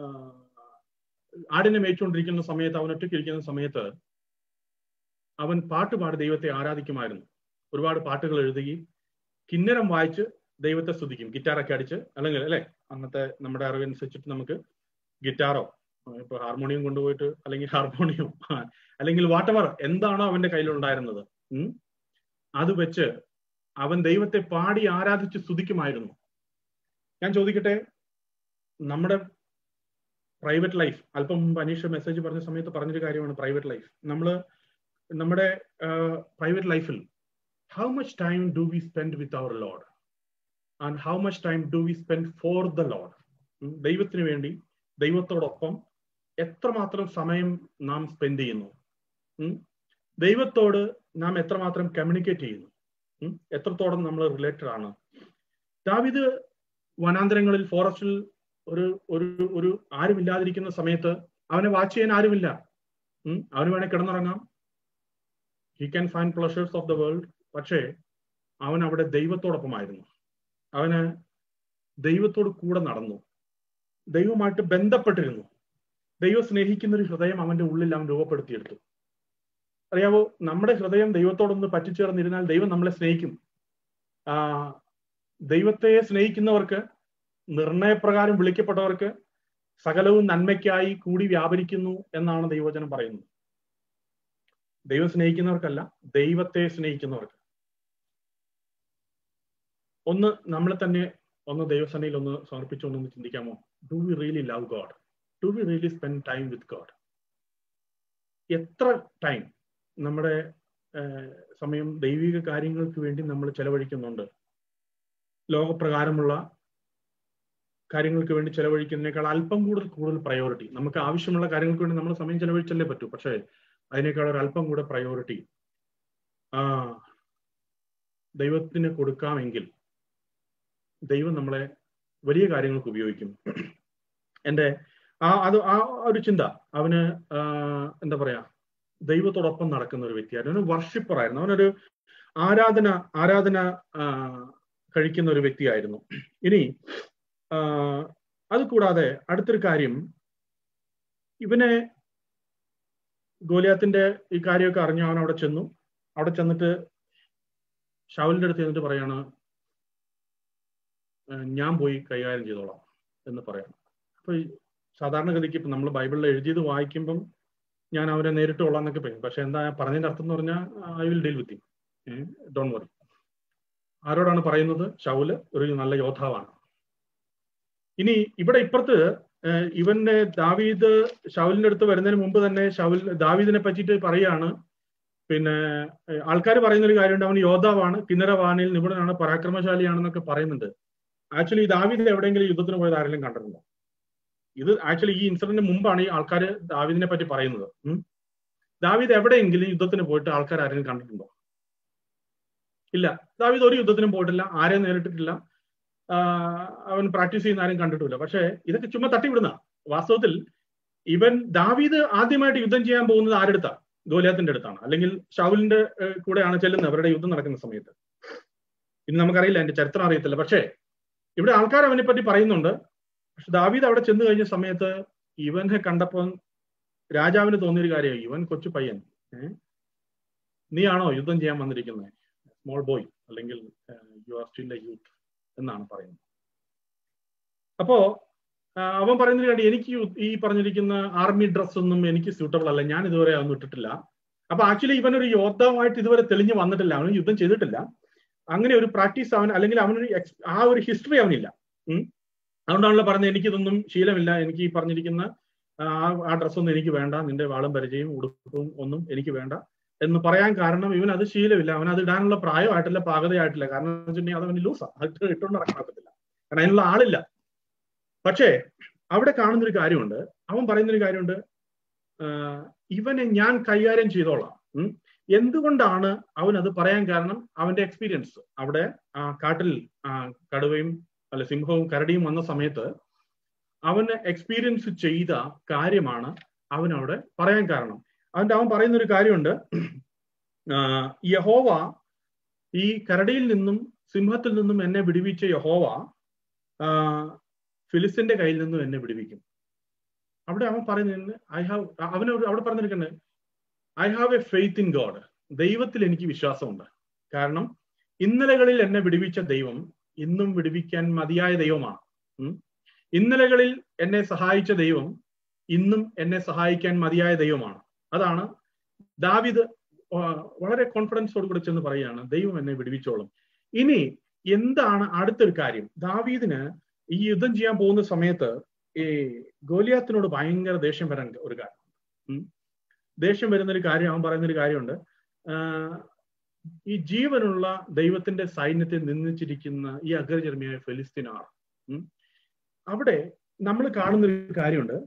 ആടിനെ മേയിച്ചുകൊണ്ടിരിക്കുന്ന സമയത്ത് അവൻ ഒറ്റയ്ക്കിരിക്കുന്ന സമയത്ത് അവൻ പാട്ടുപാടി ദൈവത്തെ ആരാധിക്കുമായിരുന്നു ഒരുപാട് പാട്ടുകൾ എഴുതുകയും കിന്നരം വായിച്ച് ദൈവത്തെ സ്തുതിക്കും ഗിറ്റാറൊക്കെ അടിച്ച് അല്ലെങ്കിൽ അല്ലെ അന്നത്തെ നമ്മുടെ അറിവനുസരിച്ചിട്ട് നമുക്ക് ഗിറ്റാറോ ഇപ്പൊ ഹാർമോണിയം കൊണ്ടുപോയിട്ട് അല്ലെങ്കിൽ ഹാർമോണിയം അല്ലെങ്കിൽ വാട്ടവർ എന്താണോ അവന്റെ കയ്യിലുണ്ടായിരുന്നത് ഉം അത് വെച്ച് അവൻ ദൈവത്തെ പാടി ആരാധിച്ച് സ്തുതിക്കുമായിരുന്നു ഞാൻ ചോദിക്കട്ടെ നമ്മുടെ പ്രൈവറ്റ് ലൈഫ് അല്പം മുമ്പ് അനീഷ് മെസ്സേജ് പറഞ്ഞ സമയത്ത് പറഞ്ഞൊരു കാര്യമാണ് പ്രൈവറ്റ് ലൈഫ് നമ്മൾ നമ്മുടെ പ്രൈവറ്റ് ലൈഫിൽ how much time do we spend with our Lord and how much time do we spend for the Lord ദൈവത്തിന് വേണ്ടി ദൈവത്തോടൊപ്പം എത്രമാത്രം സമയം നാം സ്പെൻഡ് ചെയ്യുന്നു ദൈവത്തോട് നാം എത്രമാത്രം കമ്മ്യൂണിക്കേറ്റ് ചെയ്യുന്നു എത്രത്തോളം നമ്മൾ റിലേറ്റഡ് ആണ് ദാവിദ് വനാന്തരങ്ങളിൽ ഫോറസ്റ്റിൽ ഒരു ഒരു ഒരു ആരുമില്ലാതിരിക്കുന്ന സമയത്ത് അവനെ വാച്ച് ചെയ്യാൻ ആരുമില്ല അവന് വേണേ കിടന്നുറങ്ങാം he can find pleasures of the world പക്ഷേ അവൻ അവിടെ ദൈവത്തോടൊപ്പമായിരുന്നു അവന് ദൈവത്തോട് കൂടെ നടന്നു ദൈവമായിട്ട് ബന്ധപ്പെട്ടിരുന്നു ദൈവം സ്നേഹിക്കുന്ന ഒരു ഹൃദയം അവന്റെ ഉള്ളിൽ അവൻ രൂപപ്പെടുത്തിയെടുത്തു അറിയാവോ നമ്മുടെ ഹൃദയം ദൈവത്തോടൊന്ന് പറ്റിച്ചേർന്നിരുന്നാൽ ദൈവം നമ്മളെ സ്നേഹിക്കും ആ ദൈവത്തെ സ്നേഹിക്കുന്നവർക്ക് നിർണയപ്രകാരം വിളിക്കപ്പെട്ടവർക്ക് സകലവും നന്മയ്ക്കായി കൂടി വ്യാപരിക്കുന്നു എന്നാണ് ദൈവവചനം പറയുന്നത് ദൈവം സ്നേഹിക്കുന്നവർക്കല്ല ദൈവത്തെ സ്നേഹിക്കുന്നവർക്ക് ഒന്ന് നമ്മളെ തന്നെ ഒന്ന് ദൈവസേനയിൽ ഒന്ന് സമർപ്പിച്ചുകൊണ്ടൊന്ന് ചിന്തിക്കാമോ do we really love God do we really spend time with God എത്ര ടൈം നമ്മുടെ സമയം ദൈവിക കാര്യങ്ങൾക്ക് വേണ്ടി നമ്മൾ ചെലവഴിക്കുന്നുണ്ട് ലോകപ്രകാരമുള്ള കാര്യങ്ങൾക്ക് വേണ്ടി ചെലവഴിക്കുന്നതിനേക്കാൾ അല്പം കൂടുതൽ കൂടുതൽ പ്രയോറിറ്റി നമുക്ക് ആവശ്യമുള്ള കാര്യങ്ങൾക്ക് വേണ്ടി നമ്മൾ സമയം ചെലവഴിച്ചല്ലേ പറ്റൂ പക്ഷേ അതിനേക്കാൾ ഒരു അല്പം കൂടെ പ്രയോറിറ്റി ആ ദൈവത്തിന് കൊടുക്കാമെങ്കിൽ ദൈവം നമ്മളെ വലിയ കാര്യങ്ങൾക്ക് ഉപയോഗിക്കും എൻ്റെ ആ അത് ആ ഒരു ചിന്ത അവന് എന്താ പറയാ ദൈവത്തോടൊപ്പം നടക്കുന്ന ഒരു വ്യക്തിയായിരുന്നു അവന് വർഷിപ്പറായിരുന്നു അവനൊരു ആരാധന ആരാധന കഴിക്കുന്ന ഒരു വ്യക്തിയായിരുന്നു ഇനി അത് കൂടാതെ അടുത്തൊരു കാര്യം ഇവനെ ഗോലിയാത്തിന്റെ ഈ കാര്യമൊക്കെ അറിഞ്ഞു അവൻ അവിടെ ചെന്നു അവിടെ ചെന്നിട്ട് ഷൗലിന്റെ അടുത്ത് ചെന്നിട്ട് പറയാണ് ഞാൻ പോയി കൈകാര്യം ചെയ്തോളാം എന്ന് പറയാം അപ്പൊ സാധാരണഗതിക്ക് ഇപ്പൊ നമ്മൾ ബൈബിളിൽ എഴുതിയത് വായിക്കുമ്പം ഞാൻ അവരെ നേരിട്ട് കൊള്ളാം എന്നൊക്കെ പറയും പക്ഷെ എന്താ പറഞ്ഞതിന്റെ അർത്ഥം എന്ന് പറഞ്ഞാൽ I will deal with don't worry ആരോടാണ് പറയുന്നത് ഷൗല് ഒരു നല്ല യോദ്ധാവാണ് ഇനി ഇവിടെ ഇപ്പുറത്ത് ഇവന്റെ ദാവീദ് ഷൗലിന്റെ അടുത്ത് വരുന്നതിന് മുമ്പ് തന്നെ ഷൗൽ ദാവീദിനെ പറ്റിയിട്ട് പറയാണ് പിന്നെ ആൾക്കാർ പറയുന്ന ഒരു കാര്യമുണ്ട് അവൻ യോദ്ധാവാണ് കിന്നരവാനിൽ നിപുണനാണ് പരാക്രമശാലിയാണെന്നൊക്കെ പറയുന്നുണ്ട് ആക്ച്വലി ദാവീദ് എവിടെയെങ്കിലും യുദ്ധത്തിന് പോയത് ആരെങ്കിലും കണ്ടിട്ടുണ്ടോ ഇത് ആക്ച്വലി ഈ ഇൻസിഡന്റിന് മുമ്പാണ് ഈ ആൾക്കാർ ദാവീദിനെ പറ്റി പറയുന്നത് ദാവീദ് എവിടെയെങ്കിലും യുദ്ധത്തിന് പോയിട്ട് ആൾക്കാർ ആരെങ്കിലും കണ്ടിട്ടുണ്ടോ ഇല്ല ദാവീദ് ഒരു യുദ്ധത്തിനും പോയിട്ടില്ല ആരെയും നേരിട്ടിട്ടില്ല അവൻ പ്രാക്ടീസ് ചെയ്യുന്ന ആരും കണ്ടിട്ടില്ല പക്ഷേ ഇതൊക്കെ ചുമ്മാ തട്ടിവിടുന്ന വാസ്തവത്തിൽ ഇവൻ ദാവീദ് ആദ്യമായിട്ട് യുദ്ധം ചെയ്യാൻ പോകുന്നത് ആരെടുത്താ ഗോലിയാത്തിന്റെ അടുത്താണ് അല്ലെങ്കിൽ ഷൗലിന്റെ കൂടെയാണ് ചെല്ലുന്നത് അവരുടെ യുദ്ധം നടക്കുന്ന സമയത്ത് ഇനി നമുക്കറിയില്ല എന്റെ ചരിത്രം അറിയത്തില്ല പക്ഷേ ഇവിടെ ആൾക്കാർ അവനെ പറ്റി പറയുന്നുണ്ട് പക്ഷെ ദാവീദ് അവിടെ ചെന്ന് കഴിഞ്ഞ സമയത്ത് ഇവനെ കണ്ടപ്പോൾ രാജാവിന് തോന്നിയൊരു കാര്യം ഇവൻ കൊച്ചു പയ്യൻ നീയാണോ യുദ്ധം ചെയ്യാൻ വന്നിരിക്കുന്നത് സ്മോൾ ബോയ് അല്ലെങ്കിൽ you are still a youth എന്നാണ് പറയുന്നത് അപ്പോ അവൻ പറയുന്നതിന് വേണ്ടി എനിക്ക് ഈ പറഞ്ഞിരിക്കുന്ന ആർമി ഡ്രസ് ഒന്നും എനിക്ക് സ്യൂട്ടബിൾ അല്ല ഞാൻ ഇതുവരെ അതൊന്നും ഇട്ടിട്ടില്ല അപ്പൊ ആക്ച്വലി ഇവൻ ഒരു യോദ്ധാവായിട്ട് ഇതുവരെ തെളിഞ്ഞു വന്നിട്ടില്ല അവന് യുദ്ധം ചെയ്തിട്ടില്ല അങ്ങനെ ഒരു പ്രാക്ടീസ് അവൻ അല്ലെങ്കിൽ അവനൊരു ആ ഒരു ഹിസ്റ്ററി അവനില്ല അതുകൊണ്ടാണല്ലോ പറഞ്ഞത് എനിക്കിതൊന്നും ശീലമില്ല എനിക്ക് ഈ പറഞ്ഞിരിക്കുന്ന ആ ഡ്രസ്സൊന്നും എനിക്ക് വേണ്ട നിന്റെ വാളും പരിചയം ഉടുപ്പും ഒന്നും എനിക്ക് വേണ്ട എന്ന് പറയാൻ കാരണം ഇവൻ അത് ശീലമില്ല അവൻ അത് ഇടാനുള്ള പ്രായമായിട്ടില്ല പാകതയായിട്ടില്ല കാരണം എന്ന് വെച്ചിട്ടുണ്ടെങ്കിൽ അത് അവന് ലൂസാ അത് ഇട്ടുകൊണ്ട് നടക്കാൻ പറ്റത്തില്ല കാരണം അതിനുള്ള ആളില്ല പക്ഷേ അവിടെ കാണുന്നൊരു കാര്യമുണ്ട് അവൻ പറയുന്നൊരു കാര്യമുണ്ട് ഇവനെ ഞാൻ കൈകാര്യം ചെയ്തോളാം എന്തുകൊണ്ടാണ് അവൻ അത് പറയാൻ കാരണം അവന്റെ എക്സ്പീരിയൻസ് അവിടെ ആ കാട്ടിൽ കടുവയും അല്ല സിംഹവും കരടിയും വന്ന സമയത്ത് അവന് എക്സ്പീരിയൻസ് ചെയ്ത കാര്യമാണ് അവൻ അവിടെ പറയാൻ കാരണം അവന്റെ അവൻ പറയുന്ന ഒരു കാര്യമുണ്ട് യഹോവ ഈ കരടിയിൽ നിന്നും സിംഹത്തിൽ നിന്നും എന്നെ വിടുവിച്ച യഹോവ ഫിലിസിന്റെ കയ്യിൽ നിന്നും എന്നെ വിടുവിക്കും അവിടെ അവൻ പറയുന്നത് ഐ ഹാവ് അവൻ അവിടെ പറഞ്ഞിരിക്കുന്നത് I have a faith in God ദൈവത്തിൽ എനിക്ക് വിശ്വാസമുണ്ട് കാരണം ഇന്നലകളിൽ എന്നെ വിടുവിച്ച ദൈവം ഇന്നും വിടുവിക്കാൻ മതിയായ ദൈവമാണ് ഇന്നലകളിൽ എന്നെ സഹായിച്ച ദൈവം ഇന്നും എന്നെ സഹായിക്കാൻ മതിയായ ദൈവമാണ് അതാണ് ദാവിദ് വളരെ കോൺഫിഡൻസോട് കൂടെ ചെന്ന് പറയുകയാണ് ദൈവം എന്നെ വിടുവിച്ചോളും ഇനി എന്താണ് അടുത്തൊരു കാര്യം ദാവീദിന് ഈ യുദ്ധം ചെയ്യാൻ പോകുന്ന സമയത്ത് ഈ ഗോലിയാത്തിനോട് ഭയങ്കര ദേഷ്യം വരാൻ ഒരു കാരണം ഉം. ദേഷ്യം വരുന്ന ഒരു കാര്യം അവൻ പറയുന്ന ഒരു കാര്യമുണ്ട് ആഹ് ഈ ജീവനുള്ള ദൈവത്തിന്റെ സൈന്യത്തെ നിന്ദിച്ചിരിക്കുന്ന ഈ അഗ്രചർമ്മിയായ ഫെലിസ്തീനാർ ഉം. അവിടെ നമ്മൾ കാണുന്ന ഒരു കാര്യമുണ്ട്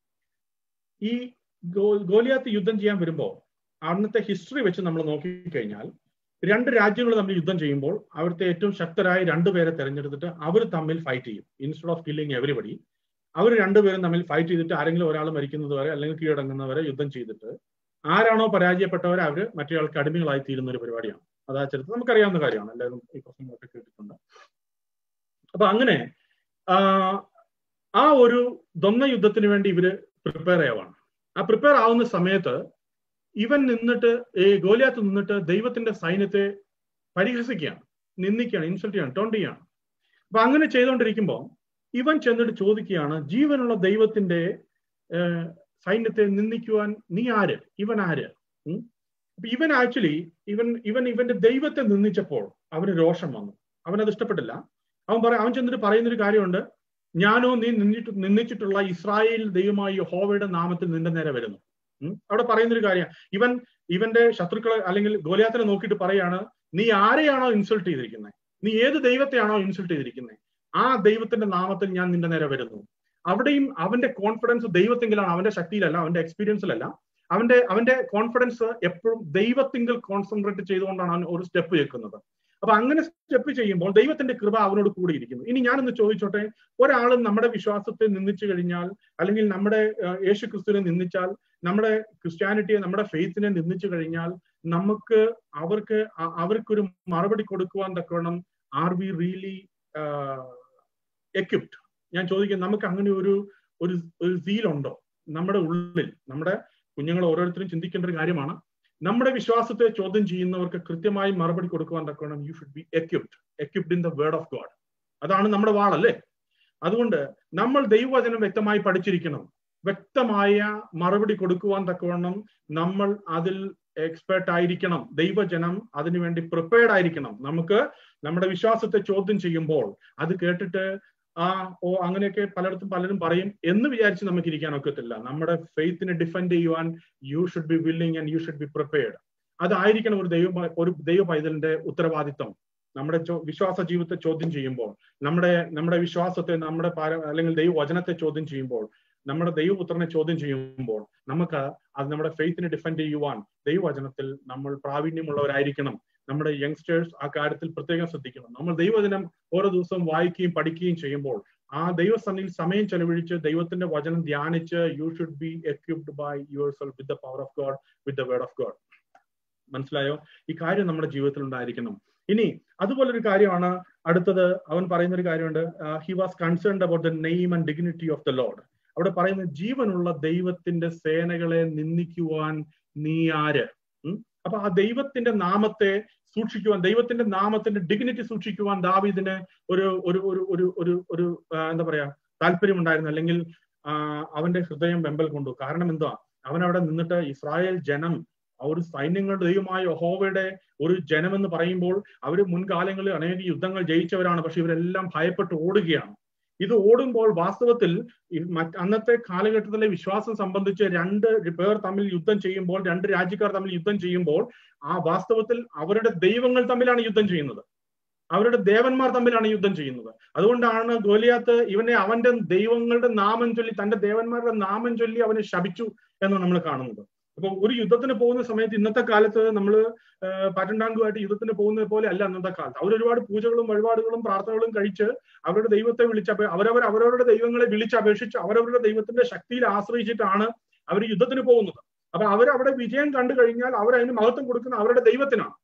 ഈ ഗോ- ഗോലിയാത്ത് യുദ്ധം ചെയ്യാൻ വരുമ്പോൾ അന്നത്തെ ഹിസ്റ്ററി വെച്ച് നമ്മൾ നോക്കിക്കഴിഞ്ഞാൽ രണ്ട് രാജ്യങ്ങൾ തമ്മിൽ യുദ്ധം ചെയ്യുമ്പോൾ അവിടുത്തെ ഏറ്റവും ശക്തരായ രണ്ടുപേരെ തെരഞ്ഞെടുത്തിട്ട് അവർ തമ്മിൽ ഫൈറ്റ് ചെയ്യും ഇൻസ്റ്റഡ് ഓഫ് കില്ലിങ് എവരിബഡി അവർ രണ്ടുപേരും തമ്മിൽ ഫൈറ്റ് ചെയ്തിട്ട് ആരെങ്കിലും ഒരാൾ മരിക്കുന്നത് വരെ അല്ലെങ്കിൽ കീഴടങ്ങുന്നവരെ യുദ്ധം ചെയ്തിട്ട് ആരാണോ പരാജയപ്പെട്ടവരെ അവർ മറ്റേയാൾക്ക് അടിമകളായി തീരുന്ന ഒരു പരിപാടിയാണ് അതാ ചരിത്രം നമുക്കറിയാവുന്ന കാര്യമാണ് എല്ലാവരും ഈ പ്രശ്നങ്ങളൊക്കെ കേട്ടിട്ടുണ്ട് അപ്പൊ അങ്ങനെ ആ, ആ ഒരു ദ്വന്ദ് യുദ്ധത്തിന് വേണ്ടി ഇവര് പ്രിപ്പയർ ആവാണ് ആ പ്രിപ്പയർ ആവുന്ന സമയത്ത് ഇവൻ നിന്നിട്ട് ഈ ഗോലിയാത്ത് നിന്നിട്ട് ദൈവത്തിന്റെ സൈന്യത്തെ പരിഹസിക്കുകയാണ് നിന്ദിക്കുകയാണ് ഇൻസൾട്ട് ചെയ്യാണ് ടോണ്ട് ചെയ്യാണ് അപ്പൊ അങ്ങനെ ചെയ്തുകൊണ്ടിരിക്കുമ്പോൾ ഇവൻ ചെന്നിട്ട് ചോദിക്കുകയാണ് ജീവനുള്ള ദൈവത്തിന്റെ ഏഹ്, സൈന്യത്തെ നിന്ദിക്കുവാൻ നീ ആര് ഇവൻ ആര് ഉം? അപ്പൊ ഇവൻ ആക്ച്വലി ഇവൻ ഇവൻ ഇവന്റെ ദൈവത്തെ നിന്ദിച്ചപ്പോൾ അവന് രോഷം വന്നു അവനത് ഇഷ്ടപ്പെട്ടില്ല അവൻ പറ അവൻ ചെന്നിട്ട് പറയുന്നൊരു കാര്യമുണ്ട് ഞാനോ നീ നിന്നിട്ട് നിന്ദിച്ചിട്ടുള്ള ഇസ്രായേൽ ദൈവമായ യഹോവയുടെ നാമത്തിൽ നിന്റെ നേരെ വരുന്നു ഉം? അവിടെ പറയുന്നൊരു കാര്യം ഇവൻ ഇവന്റെ ശത്രുക്കളെ അല്ലെങ്കിൽ ഗോലിയാത്തിനെ നോക്കിയിട്ട് പറയാണ് നീ ആരെയാണോ ഇൻസൾട്ട് ചെയ്തിരിക്കുന്നത് നീ ഏത് ദൈവത്തെയാണോ ഇൻസൾട്ട് ചെയ്തിരിക്കുന്നത് ആ ദൈവത്തിന്റെ നാമത്തിൽ ഞാൻ നിന്റെ നേരെ വരുന്നു അവിടെയും അവന്റെ കോൺഫിഡൻസ് ദൈവത്തിങ്കിലാണ് അവന്റെ ശക്തിയിലല്ല അവന്റെ എക്സ്പീരിയൻസിലല്ല അവന്റെ അവന്റെ കോൺഫിഡൻസ് എപ്പോഴും ദൈവത്തിങ്കിൽ കോൺസെൻട്രേറ്റ് ചെയ്തുകൊണ്ടാണ് അവൻ ഒരു സ്റ്റെപ്പ് വെക്കുന്നത് അപ്പൊ അങ്ങനെ സ്റ്റെപ്പ് ചെയ്യുമ്പോൾ ദൈവത്തിന്റെ കൃപ അവനോട് കൂടി ഇരിക്കുന്നു ഇനി ഞാനൊന്ന് ചോദിച്ചോട്ടെ ഒരാൾ നമ്മുടെ വിശ്വാസത്തെ നിന്ദിച്ചു കഴിഞ്ഞാൽ അല്ലെങ്കിൽ നമ്മുടെ ഏഹ്, യേശു ക്രിസ്തുവിനെ നിന്ദിച്ചാൽ നമ്മുടെ ക്രിസ്ത്യാനിറ്റിയെ നമ്മുടെ ഫെയ്ത്തിനെ നിന്ദിച്ചു കഴിഞ്ഞാൽ നമുക്ക് അവർക്ക് അ- അവർക്കൊരു മറുപടി കൊടുക്കുവാൻ തക്കവണ്ണം ആർ വി റിയലി എക്യുപ്ഡ് ഞാൻ ചോദിക്കും നമുക്ക് അങ്ങനെ ഒരു ഒരു ഒരു സീലുണ്ടോ നമ്മുടെ ഉള്ളിൽ നമ്മുടെ കുഞ്ഞുങ്ങൾ ഓരോരുത്തരും ചിന്തിക്കേണ്ട ഒരു കാര്യമാണ് നമ്മുടെ വിശ്വാസത്തെ ചോദ്യം ചെയ്യുന്നവർക്ക് കൃത്യമായി മറുപടി കൊടുക്കുവാൻ തക്കവണ്ണം you should be equipped equipped in the word of God അതാണ് നമ്മുടെ വാളല്ലേ അതുകൊണ്ട് നമ്മൾ ദൈവവചനം വ്യക്തമായി പഠിച്ചിരിക്കണം വ്യക്തമായ മറുപടി കൊടുക്കുവാൻ തക്കവണ്ണം നമ്മൾ അതിൽ എക്സ്പേർട്ട് ആയിരിക്കണം ദൈവജനം അതിനുവേണ്ടി പ്രിപ്പയർഡ് ആയിരിക്കണം നമുക്ക് നമ്മുടെ വിശ്വാസത്തെ ചോദ്യം ചെയ്യുമ്പോൾ അത് കേട്ടിട്ട് ആ ഓ അങ്ങനെയൊക്കെ പലയിടത്തും പലരും പറയും എന്ന് വിചാരിച്ച് നമുക്ക് ഇരിക്കാൻ ഒക്കത്തില്ല നമ്മുടെ ഫെയ്ത്തിനെ ഡിഫെൻഡ് ചെയ്യുവാൻ you should be willing and you should be prepared അതായിരിക്കണം ഒരു ദൈവ ഒരു ദൈവ പൈതലിന്റെ ഉത്തരവാദിത്തം നമ്മുടെ ചോ- വിശ്വാസ ജീവിതത്തെ ചോദ്യം ചെയ്യുമ്പോൾ നമ്മുടെ നമ്മുടെ വിശ്വാസത്തെ നമ്മുടെ പാര അല്ലെങ്കിൽ ദൈവവചനത്തെ ചോദ്യം ചെയ്യുമ്പോൾ നമ്മുടെ ദൈവപുത്രനെ ചോദ്യം ചെയ്യുമ്പോൾ നമുക്ക് അത് നമ്മുടെ ഫെയ്ത്തിനെ ഡിഫെൻഡ് ചെയ്യുവാൻ ദൈവവചനത്തിൽ നമ്മൾ പ്രാവീണ്യമുള്ളവരായിരിക്കണം നമ്മുടെ യങ്സ്റ്റേഴ്സ് ആ കാര്യത്തിൽ പ്രത്യേകം ശ്രദ്ധിക്കണം നമ്മൾ ദൈവവചനം ഓരോ ദിവസവും വായിക്കുകയും പഠിക്കുകയും ചെയ്യുമ്പോൾ ആ ദൈവസന്നിധിയിൽ സമയം ചെലവഴിച്ച് ദൈവത്തിന്റെ വചനം ധ്യാനിച്ച് you should be equipped by yourself with the power of God with the word of God മനസ്സിലായോ ഈ കാര്യം നമ്മുടെ ജീവിതത്തിൽ ഉണ്ടായിരിക്കണം ഇനി അതുപോലെ ഒരു കാര്യമാണ് അടുത്തത് അവൻ പറയുന്ന ഒരു കാര്യമുണ്ട് he was concerned about the name and dignity of the Lord അവിടെ പറയുന്ന ജീവനുള്ള ദൈവത്തിന്റെ സേനകളെ നിന്ദിക്കുവാൻ നീ ആര് ഉം? അപ്പൊ ആ ദൈവത്തിന്റെ നാമത്തെ സൂക്ഷിക്കുവാൻ ദൈവത്തിന്റെ നാമത്തിന്റെ ഡിഗ്നിറ്റി സൂക്ഷിക്കുവാൻ ദാവീദിന് ഒരു ഒരു ഒരു ഒരു ഒരു ഒരു ആ, എന്താ പറയാ താല്പര്യമുണ്ടായിരുന്നു അല്ലെങ്കിൽ ആ, അവന്റെ ഹൃദയം വെമ്പൽ കൊണ്ടു കാരണം എന്തുവാ അവൻ അവിടെ നിന്നിട്ട് ഇസ്രായേൽ ജനം ആ ഒരു സൈന്യങ്ങളുടെ ദൈവമായ യഹോവയുടെ ഒരു ജനം എന്ന് പറയുമ്പോൾ അവർ മുൻകാലങ്ങളിൽ അനേക യുദ്ധങ്ങൾ ജയിച്ചവരാണ് പക്ഷെ ഇവരെല്ലാം ഭയപ്പെട്ട് ഓടുകയാണ് ഇത് ഓടുമ്പോൾ വാസ്തവത്തിൽ ഈ മറ്റ് അന്നത്തെ കാലഘട്ടത്തിലെ വിശ്വാസം സംബന്ധിച്ച് രണ്ട് പേർ തമ്മിൽ യുദ്ധം ചെയ്യുമ്പോൾ രണ്ട് രാജ്യക്കാർ തമ്മിൽ യുദ്ധം ചെയ്യുമ്പോൾ ആ വാസ്തവത്തിൽ അവരുടെ ദൈവങ്ങൾ തമ്മിലാണ് യുദ്ധം ചെയ്യുന്നത് അവരുടെ ദേവന്മാർ തമ്മിലാണ് യുദ്ധം ചെയ്യുന്നത് അതുകൊണ്ടാണ് ഗോലിയാത്ത് ഇവനെ അവന്റെ ദൈവങ്ങളുടെ നാമം ചൊല്ലി തന്റെ ദേവന്മാരുടെ നാമം ചൊല്ലി അവനെ ശപിച്ചു എന്ന് നമ്മൾ കാണുന്നത് അപ്പൊ ഒരു യുദ്ധത്തിന് പോകുന്ന സമയത്ത് ഇന്നത്തെ കാലത്ത് നമ്മൾ പറ്റണ്ടാങ്കുമായിട്ട് യുദ്ധത്തിന് പോകുന്നത് പോലെ അല്ല അന്നത്തെ കാലത്ത് അവർ ഒരുപാട് പൂജകളും വഴിപാടുകളും പ്രാർത്ഥനകളും കഴിച്ച് അവരുടെ ദൈവത്തെ വിളിച്ച് അപേ- അവരവർ അവരവരുടെ ദൈവങ്ങളെ വിളിച്ചപേക്ഷിച്ച് അവരവരുടെ ദൈവത്തിന്റെ ശക്തിയിൽ ആശ്രയിച്ചിട്ടാണ് അവർ യുദ്ധത്തിന് പോകുന്നത് അപ്പൊ അവർ അവിടെ വിജയം കണ്ടു കഴിഞ്ഞാൽ അവർ അതിന് മഹത്വം കൊടുക്കുന്ന അവരുടെ ദൈവത്തിനാണ്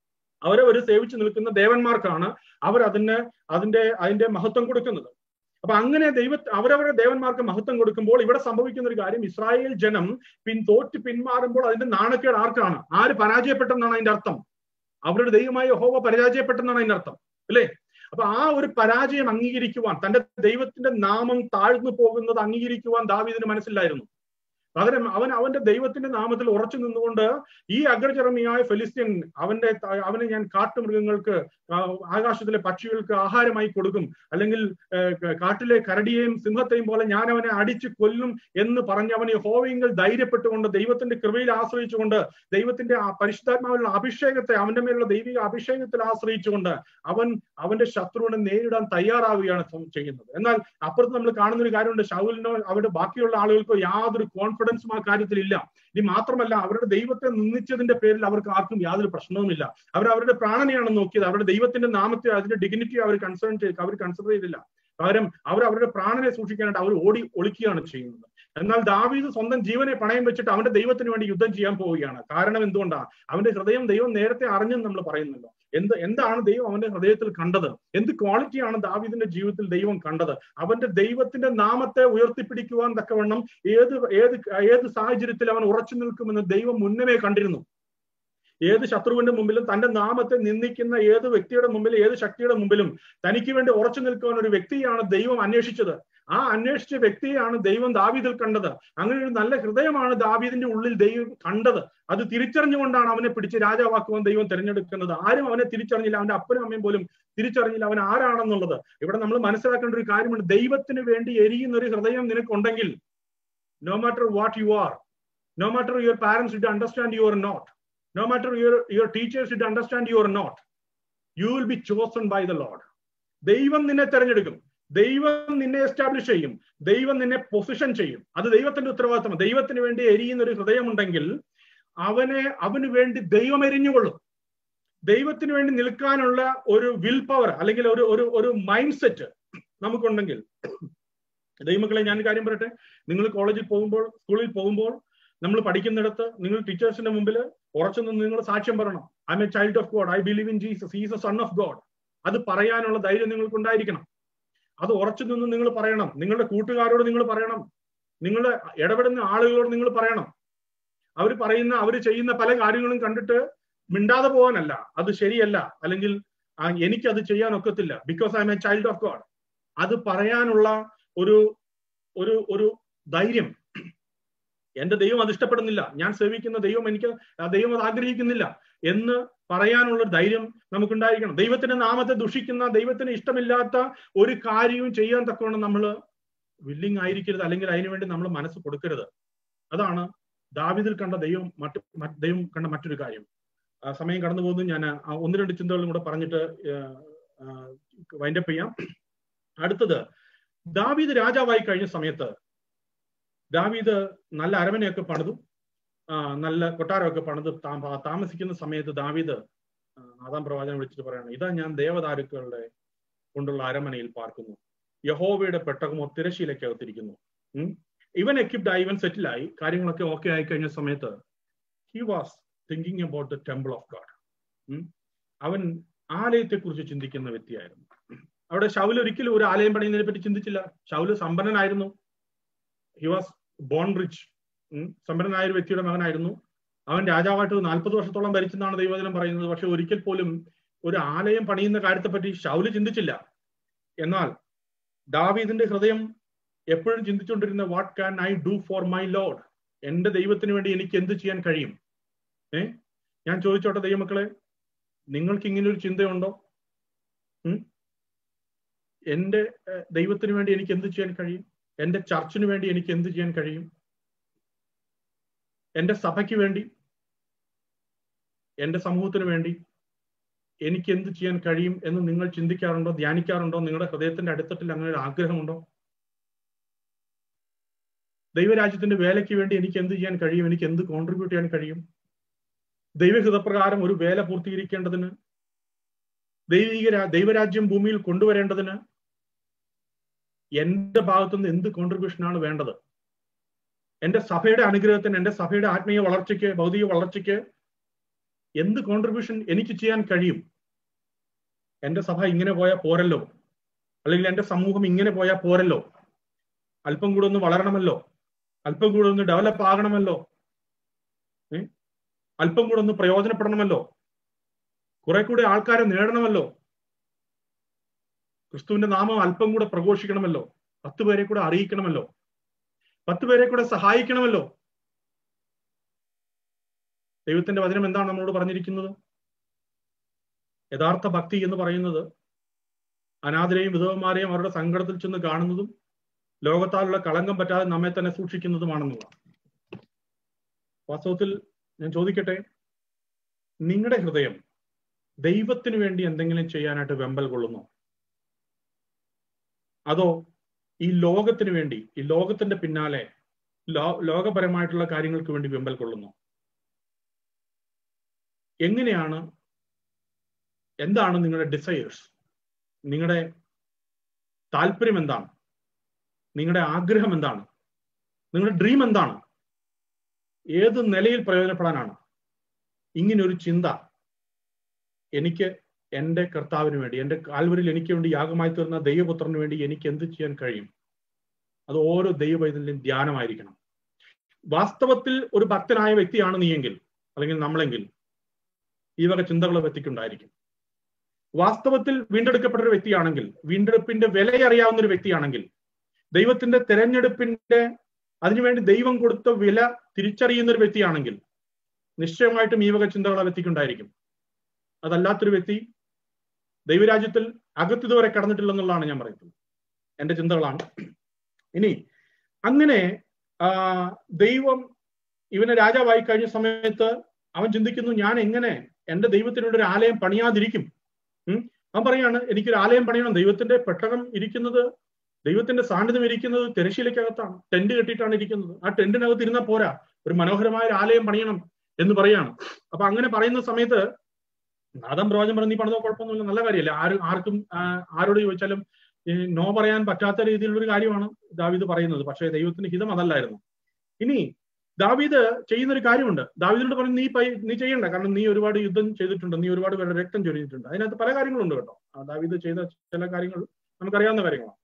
അവരവർ സേവിച്ചു നിൽക്കുന്ന ദേവന്മാർക്കാണ് അവർ അതിന് അതിന്റെ അതിന്റെ മഹത്വം കൊടുക്കുന്നത് അപ്പൊ അങ്ങനെ ദൈവ അവരവരുടെ ദേവന്മാർക്ക് മഹത്വം കൊടുക്കുമ്പോൾ ഇവിടെ സംഭവിക്കുന്ന ഒരു കാര്യം ഇസ്രായേൽ ജനം പിൻ തോറ്റ് പിന്മാറുമ്പോൾ അതിന്റെ നാണക്കേട് ആർക്കാണ് ആര് പരാജയപ്പെട്ടെന്നാണ് അതിന്റെ അർത്ഥം അവരുടെ ദൈവമായ യഹോവ പരാജയപ്പെട്ടെന്നാണ് അതിന്റെ അർത്ഥം അല്ലേ അപ്പൊ ആ ഒരു പരാജയം അംഗീകരിക്കുവാൻ തന്റെ ദൈവത്തിന്റെ നാമം താഴ്ന്നു പോകുന്നത് അംഗീകരിക്കുവാൻ ദാവീദിന് മനസ്സിലായിരുന്നു പകരം അവൻ അവന്റെ ദൈവത്തിന്റെ നാമത്തിൽ ഉറച്ചു നിന്നുകൊണ്ട് ഈ അഗ്രചരമിയായ ഫെലിസ്ത്യൻ അവന്റെ അവനെ ഞാൻ കാട്ടുമൃഗങ്ങൾക്ക് ആകാശത്തിലെ പക്ഷികൾക്ക് ആഹാരമായി കൊടുക്കും അല്ലെങ്കിൽ കാട്ടിലെ കരടിയെയും സിംഹത്തെയും പോലെ ഞാൻ അവനെ അടിച്ചു കൊല്ലും എന്ന് പറഞ്ഞ് അവനെ ഹോവയെങ്കിൽ ധൈര്യപ്പെട്ടുകൊണ്ട് ദൈവത്തിന്റെ കൃപയിൽ ആശ്രയിച്ചുകൊണ്ട് ദൈവത്തിന്റെ ആ പരിശുദ്ധാത്മാവിലുള്ള അഭിഷേകത്തെ അവന്റെ മേലുള്ള ദൈവിക അഭിഷേകത്തിൽ ആശ്രയിച്ചുകൊണ്ട് അവൻ അവന്റെ ശത്രുവിനെ നേരിടാൻ തയ്യാറാവുകയാണ് ചെയ്യുന്നത് എന്നാൽ അപ്പുറത്ത് നമ്മൾ കാണുന്ന ഒരു കാര്യമുണ്ട് ഷൗലിനോ അവരുടെ ബാക്കിയുള്ള ആളുകൾക്കോ യാതൊരു കോൺഫിഡൻസും ആ കാര്യത്തിൽ ഇല്ല ഇനി മാത്രമല്ല അവരുടെ ദൈവത്തെ നിന്ദിച്ചതിന്റെ പേരിൽ അവർക്ക് ആർക്കും യാതൊരു പ്രശ്നവുമില്ല അവർ അവരുടെ പ്രാണനെയാണ് നോക്കിയത് അവരുടെ ദൈവത്തിന്റെ നാമത്തെ അതിന്റെ ഡിഗ്നിറ്റി അവർ കൺസേൺ ചെയ്ത് അവർ കൺസിഡർ ചെയ്തില്ല പകരം അവർ അവരുടെ പ്രാണനെ സൂക്ഷിക്കാനായിട്ട് അവർ ഓടി ഒളിക്കുകയാണ് ചെയ്യുന്നത് എന്നാൽ ദാവീദ് സ്വന്തം ജീവനെ പണയം വെച്ചിട്ട് അവന്റെ ദൈവത്തിന് വേണ്ടി യുദ്ധം ചെയ്യാൻ പോവുകയാണ് കാരണം എന്തുകൊണ്ടാണ് അവന്റെ ഹൃദയം ദൈവം നേരത്തെ അറിഞ്ഞെന്ന് നമ്മൾ പറയുന്നല്ലോ എന്ത് എന്താണ് ദൈവം അവന്റെ ഹൃദയത്തിൽ കണ്ടത് എന്ത് ക്വാളിറ്റിയാണ് ദാവീദിന്റെ ജീവിതത്തിൽ ദൈവം കണ്ടത് അവന്റെ ദൈവത്തിന്റെ നാമത്തെ ഉയർത്തിപ്പിടിക്കുവാൻ തക്കവണ്ണം ഏത് ഏത് ഏത് സാഹചര്യത്തിൽ അവൻ ഉറച്ചു നിൽക്കുമെന്ന് ദൈവം മുന്നമേ കണ്ടിരുന്നു ഏത് ശത്രുവിന്റെ മുമ്പിലും തന്റെ നാമത്തെ നിന്ദിക്കുന്ന ഏത് വ്യക്തിയുടെ മുമ്പിലും ഏത് ശക്തിയുടെ മുമ്പിലും തനിക്ക് വേണ്ടി ഉറച്ചു നിൽക്കുവാൻ ഒരു വ്യക്തിയാണ് ദൈവം അന്വേഷിച്ചത് ആ അന്വേഷിച്ച വ്യക്തിയാണ് ദൈവം ദാവീദിൽ കണ്ടത് അങ്ങനെ ഒരു നല്ല ഹൃദയമാണ് ദാവീദിന്റെ ഉള്ളിൽ ദൈവം കണ്ടത് അത് തിരിച്ചറിഞ്ഞുകൊണ്ടാണ് അവനെ പിടിച്ച് രാജാവാക്കുവാൻ ദൈവം തിരഞ്ഞെടുക്കുന്നത് ആരും അവനെ തിരിച്ചറിഞ്ഞില്ല അവന്റെ അപ്പനും അമ്മയും പോലും തിരിച്ചറിഞ്ഞില്ല അവൻ ആരാണെന്നുള്ളത് ഇവിടെ നമ്മൾ മനസ്സിലാക്കേണ്ട ഒരു കാര്യമുണ്ട് ദൈവത്തിന് വേണ്ടി എരിയുന്ന ഒരു ഹൃദയം നിനക്കുണ്ടെങ്കിൽ no matter what you are no matter your parents did understand you are not no matter your your teachers did understand you are not you will be chosen by the Lord ദൈവം നിന്നെ തെരഞ്ഞെടുക്കും ദൈവം നിന്നെ establish ചെയ്യും ദൈവം നിന്നെ position ചെയ്യും അത് ദൈവത്തിന്റെ ഉത്തരവാദിത്തം ദൈവത്തിന് വേണ്ടി എരിയുന്ന ഒരു ഹൃദയമുണ്ടെങ്കിൽ അവനെ അവന് വേണ്ടി ദൈവം എരിഞ്ഞുകൊള്ളും ദൈവത്തിന് വേണ്ടി നിൽക്കാനുള്ള ഒരു വിൽ പവർ അല്ലെങ്കിൽ ഒരു ഒരു ഒരു മൈൻഡ് സെറ്റ് നമുക്കുണ്ടെങ്കിൽ ദൈവമക്കളെ ഞാൻ കാര്യം പറയട്ടെ നിങ്ങൾ കോളേജിൽ പോകുമ്പോൾ സ്കൂളിൽ പോകുമ്പോൾ നമ്മൾ പഠിക്കുന്നിടത്ത് നിങ്ങൾ ടീച്ചേഴ്സിന്റെ മുമ്പിൽ ഉറച്ചു നിന്ന് നിങ്ങൾ സാക്ഷ്യം പറയണം I am a child of God I believe in Jesus is a son of God അത് പറയാനുള്ള ധൈര്യം നിങ്ങൾക്ക് ഉണ്ടായിരിക്കണം അത് ഉറച്ചു നിന്ന് നിങ്ങൾ പറയണം നിങ്ങളുടെ കൂട്ടുകാരോട് നിങ്ങൾ പറയണം നിങ്ങൾ ഇടപെടുന്ന ആളുകളോട് നിങ്ങൾ പറയണം അവർ പറയുന്ന അവർ ചെയ്യുന്ന പല കാര്യങ്ങളും കണ്ടിട്ട് മിണ്ടാതെ പോകാനല്ല അത് ശരിയല്ല അല്ലെങ്കിൽ എനിക്ക് അത് ചെയ്യാൻ ഒക്കത്തില്ല because I am a child of God അത് പറയാനുള്ള ഒരു ഒരു ഒരു ധൈര്യം എന്റെ ദൈവം അത് ഇഷ്ടപ്പെടുന്നില്ല ഞാൻ സേവിക്കുന്ന ദൈവം എനിക്ക് ദൈവം അത് ആഗ്രഹിക്കുന്നില്ല എന്ന് പറയാനുള്ള ഒരു ധൈര്യം നമുക്കുണ്ടായിരിക്കണം ദൈവത്തിന്റെ നാമത്തെ ദുഷിക്കുന്ന ദൈവത്തിന് ഇഷ്ടമില്ലാത്ത ഒരു കാര്യവും ചെയ്യാൻ തക്കവണ്ണം നമ്മൾ വില്ലിങ് ആയിരിക്കരുത് അല്ലെങ്കിൽ അതിനുവേണ്ടി നമ്മൾ മനസ്സ് കൊടുക്കരുത് അതാണ് ദാവിദിൽ കണ്ട ദൈവം മറ്റു ദൈവം കണ്ട മറ്റൊരു കാര്യം സമയം കടന്നു പോകുന്നു ഞാൻ ഒന്ന് രണ്ട് ചിന്തകളും കൂടെ പറഞ്ഞിട്ട് വൈൻഡപ്പ് ചെയ്യാം അടുത്തത് ദാവീദ് രാജാവായി കഴിഞ്ഞ സമയത്ത് ദാവീദ് നല്ല അരമനയൊക്കെ പണിതു നല്ല കൊട്ടാരമൊക്കെ പണിത് താമസിക്കുന്ന സമയത്ത് ദാവീദ് ആദാം പ്രവാചനം വിളിച്ചിട്ട് പറയാണ് ഇതാ ഞാൻ ദേവദാരുക്കളുടെ കൊണ്ടുള്ള അരമനയിൽ പാർക്കുന്നു യഹോവയുടെ പെട്ടകമോ തിരശീലക്കകത്തിരിക്കുന്നു ഇവൻ എക്യുപ്ഡ് ഇവൻ സെറ്റിലായി കാര്യങ്ങളൊക്കെ ഓക്കെ ആയി കഴിഞ്ഞ സമയത്ത് he was thinking about the temple of God അവൻ ആലയത്തെ കുറിച്ച് ചിന്തിക്കുന്ന വ്യക്തിയായിരുന്നു അവിടെ ഷൗല് ഒരിക്കലും ഒരു ആലയം പണിയുന്നതിനെ പറ്റി ചിന്തിച്ചില്ല ഷൗല് സമ്പന്നനായിരുന്നു ഹി വാസ് ബോൺ റിച്ച് സമ്പന്നനായ ഒരു വ്യക്തിയുടെ മകനായിരുന്നു അവൻ രാജാവായിട്ട് നാൽപ്പത് വർഷത്തോളം ഭരിച്ചെന്നാണ് ദൈവജനം പറയുന്നത് പക്ഷെ ഒരിക്കൽ പോലും ഒരു ആലയം പണിയുന്ന കാര്യത്തെപ്പറ്റി ഷൗല് ചിന്തിച്ചില്ല എന്നാൽ ദാവീദിന്റെ ഹൃദയം എപ്പോഴും ചിന്തിച്ചുകൊണ്ടിരുന്ന what can I do for my Lord എന്റെ ദൈവത്തിന് വേണ്ടി എനിക്ക് എന്ത് ചെയ്യാൻ കഴിയും ഏ ഞാൻ ചോദിച്ചോട്ടെ ദൈവമക്കളെ നിങ്ങൾക്ക് ഇങ്ങനെ ഒരു ചിന്തയുണ്ടോ എന്റെ ദൈവത്തിന് വേണ്ടി എനിക്ക് എന്ത് ചെയ്യാൻ കഴിയും എന്റെ ചർച്ചിന് വേണ്ടി എനിക്ക് എന്ത് ചെയ്യാൻ കഴിയും എന്റെ സഭയ്ക്ക് വേണ്ടി എന്റെ സമൂഹത്തിന് വേണ്ടി എനിക്ക് എന്ത് ചെയ്യാൻ കഴിയും എന്ന് നിങ്ങൾ ചിന്തിക്കാറുണ്ടോ ധ്യാനിക്കാറുണ്ടോ നിങ്ങളുടെ ഹൃദയത്തിന്റെ അടിത്തട്ടിൽ അങ്ങനെ ഒരു ആഗ്രഹമുണ്ടോ ദൈവരാജ്യത്തിന്റെ വേലയ്ക്ക് വേണ്ടി എനിക്ക് എന്ത് ചെയ്യാൻ കഴിയും എനിക്ക് എന്ത് കോൺട്രിബ്യൂട്ട് ചെയ്യാൻ കഴിയും ദൈവഹിതപ്രകാരം ഒരു വേല പൂർത്തീകരിക്കേണ്ടതിന് ദൈവിക ദൈവരാജ്യം ഭൂമിയിൽ കൊണ്ടുവരേണ്ടതിന് എന്റെ ഭാഗത്തുനിന്ന് എന്ത് കോൺട്രിബ്യൂഷനാണ് വേണ്ടത് എന്റെ സഭയുടെ അനുഗ്രഹത്തിന് എന്റെ സഭയുടെ ആത്മീയ വളർച്ചയ്ക്ക് ഭൗതിക വളർച്ചയ്ക്ക് എന്ത് കോൺട്രിബ്യൂഷൻ എനിക്ക് ചെയ്യാൻ കഴിയും എന്റെ സഭ ഇങ്ങനെ പോയാൽ പോരല്ലോ അല്ലെങ്കിൽ എന്റെ സമൂഹം ഇങ്ങനെ പോയാൽ പോരല്ലോ അല്പം കൂടെ ഒന്ന് വളരണമല്ലോ അല്പം കൂടെ ഒന്ന് ഡെവലപ്പ് ആകണമല്ലോ അല്പം കൂടെ ഒന്ന് പ്രയോജനപ്പെടണമല്ലോ കുറെ കൂടെ ആൾക്കാരെ നേടണമല്ലോ ക്രിസ്തുവിന്റെ നാമം അല്പം കൂടെ പ്രഘോഷിക്കണമല്ലോ പത്ത് പേരെ കൂടെ അറിയിക്കണമല്ലോ പത്ത് പേരെ കൂടെ സഹായിക്കണമല്ലോ ദൈവത്തിന്റെ വചനം എന്താണ് നമ്മളോട് പറഞ്ഞിരിക്കുന്നത് യഥാർത്ഥ ഭക്തി എന്ന് പറയുന്നത് അനാഥരെയും വിധവന്മാരെയും അവരുടെ സങ്കടത്തിൽ ചെന്ന് കാണുന്നതും ലോകത്താലുള്ള കളങ്കം പറ്റാതെ നമ്മെ തന്നെ സൂക്ഷിക്കുന്നതുമാണെന്നുള്ളതാണ് വാസ്തവത്തിൽ ഞാൻ ചോദിക്കട്ടെ നിങ്ങളുടെ ഹൃദയം ദൈവത്തിന് വേണ്ടി എന്തെങ്കിലും ചെയ്യാനായിട്ട് വെമ്പൽ കൊള്ളുന്നു അതോ ഈ ലോകത്തിന് വേണ്ടി ഈ ലോകത്തിന്റെ പിന്നാലെ ലോകപരമായിട്ടുള്ള കാര്യങ്ങൾക്ക് വേണ്ടി വെമ്പൽ കൊള്ളുന്നു എങ്ങനെയാണ് എന്താണ് നിങ്ങളുടെ ഡിസയേഴ്സ് നിങ്ങളുടെ താല്പര്യം എന്താണ് നിങ്ങളുടെ ആഗ്രഹം എന്താണ് നിങ്ങളുടെ ഡ്രീം എന്താണ് ഏത് നിലയിൽ പ്രയോജനപ്പെടാനാണ് ഇങ്ങനെ ഒരു ചിന്ത എനിക്ക് എൻ്റെ കർത്താവിന് വേണ്ടി എൻ്റെ കാൽവരിൽ എനിക്ക് വേണ്ടി യാഗമായി തീർന്ന ദൈവപുത്രന് വേണ്ടി എനിക്ക് എന്ത് ചെയ്യാൻ കഴിയും അത് ഓരോ ദൈവവൈതലിലും ധ്യാനമായിരിക്കണം വാസ്തവത്തിൽ ഒരു ഭക്തനായ വ്യക്തിയാണ് നീയെങ്കിൽ അല്ലെങ്കിൽ നമ്മളെങ്കിൽ ഈ വക ചിന്തകൾ വ്യക്തിക്കുണ്ടായിരിക്കും വാസ്തവത്തിൽ വീണ്ടെടുക്കപ്പെട്ട ഒരു വ്യക്തിയാണെങ്കിൽ വീണ്ടെടുപ്പിന്റെ വില അറിയാവുന്ന ഒരു വ്യക്തിയാണെങ്കിൽ ദൈവത്തിന്റെ തെരഞ്ഞെടുപ്പിന്റെ അതിനുവേണ്ടി ദൈവം കൊടുത്ത വില തിരിച്ചറിയുന്ന ഒരു വ്യക്തിയാണെങ്കിൽ നിശ്ചയമായിട്ടും ഈ വക ചിന്തകൾ ആ വ്യക്തിക്കുണ്ടായിരിക്കും അതല്ലാത്തൊരു വ്യക്തി ദൈവരാജ്യത്തിൽ അകത്തിതുവരെ കടന്നിട്ടില്ലെന്നുള്ളതാണ് ഞാൻ പറയുന്നത് എന്റെ ചിന്തകളാണ് ഇനി അങ്ങനെ ദൈവം ഇവനെ രാജാവായി കഴിഞ്ഞ സമയത്ത് അവൻ ചിന്തിക്കുന്നു ഞാൻ എങ്ങനെ എന്റെ ദൈവത്തിനോട് ഒരു ആലയം പണിയാതിരിക്കും അവൻ പറയാണ് എനിക്കൊരു ആലയം പണിയണം ദൈവത്തിന്റെ പെട്ടകം ഇരിക്കുന്നത് ദൈവത്തിന്റെ സാന്നിധ്യം ഇരിക്കുന്നത് തിരശ്ശീലക്കകത്താണ് ടെന്റ് കെട്ടിയിട്ടാണ് ഇരിക്കുന്നത് ആ ടെന്റിനകത്ത് ഇരുന്നാൽ പോരാ ഒരു മനോഹരമായ ഒരു ആലയം പണിയണം എന്ന് പറയാണ് അപ്പൊ അങ്ങനെ പറയുന്ന സമയത്ത് നാദം പ്രവചനം പറഞ്ഞ് നീ പണിതോ കുഴപ്പമൊന്നുമില്ല നല്ല കാര്യമല്ലേ ആരും ആർക്കും ആരോട് ചോദിച്ചാലും നോ പറയാൻ പറ്റാത്ത രീതിയിലുള്ള ഒരു കാര്യമാണ് ദാവീദ് പറയുന്നത് പക്ഷേ ദൈവത്തിന്റെ ഹിതം അതല്ലായിരുന്നു ഇനി ദാവീദ് ചെയ്യുന്ന ഒരു കാര്യമുണ്ട് ദാവീദിനോട് പറഞ്ഞു നീ നീ ചെയ്യണ്ട കാരണം നീ ഒരുപാട് യുദ്ധം ചെയ്തിട്ടുണ്ട് നീ ഒരുപാട് പേരുടെ രക്തം ചൊരിഞ്ഞിട്ടുണ്ട് അതിനകത്ത് പല കാര്യങ്ങളുണ്ട് കേട്ടോ ദാവീദ് ചെയ്ത ചില കാര്യങ്ങൾ നമുക്കറിയാവുന്ന കാര്യങ്ങളാണ്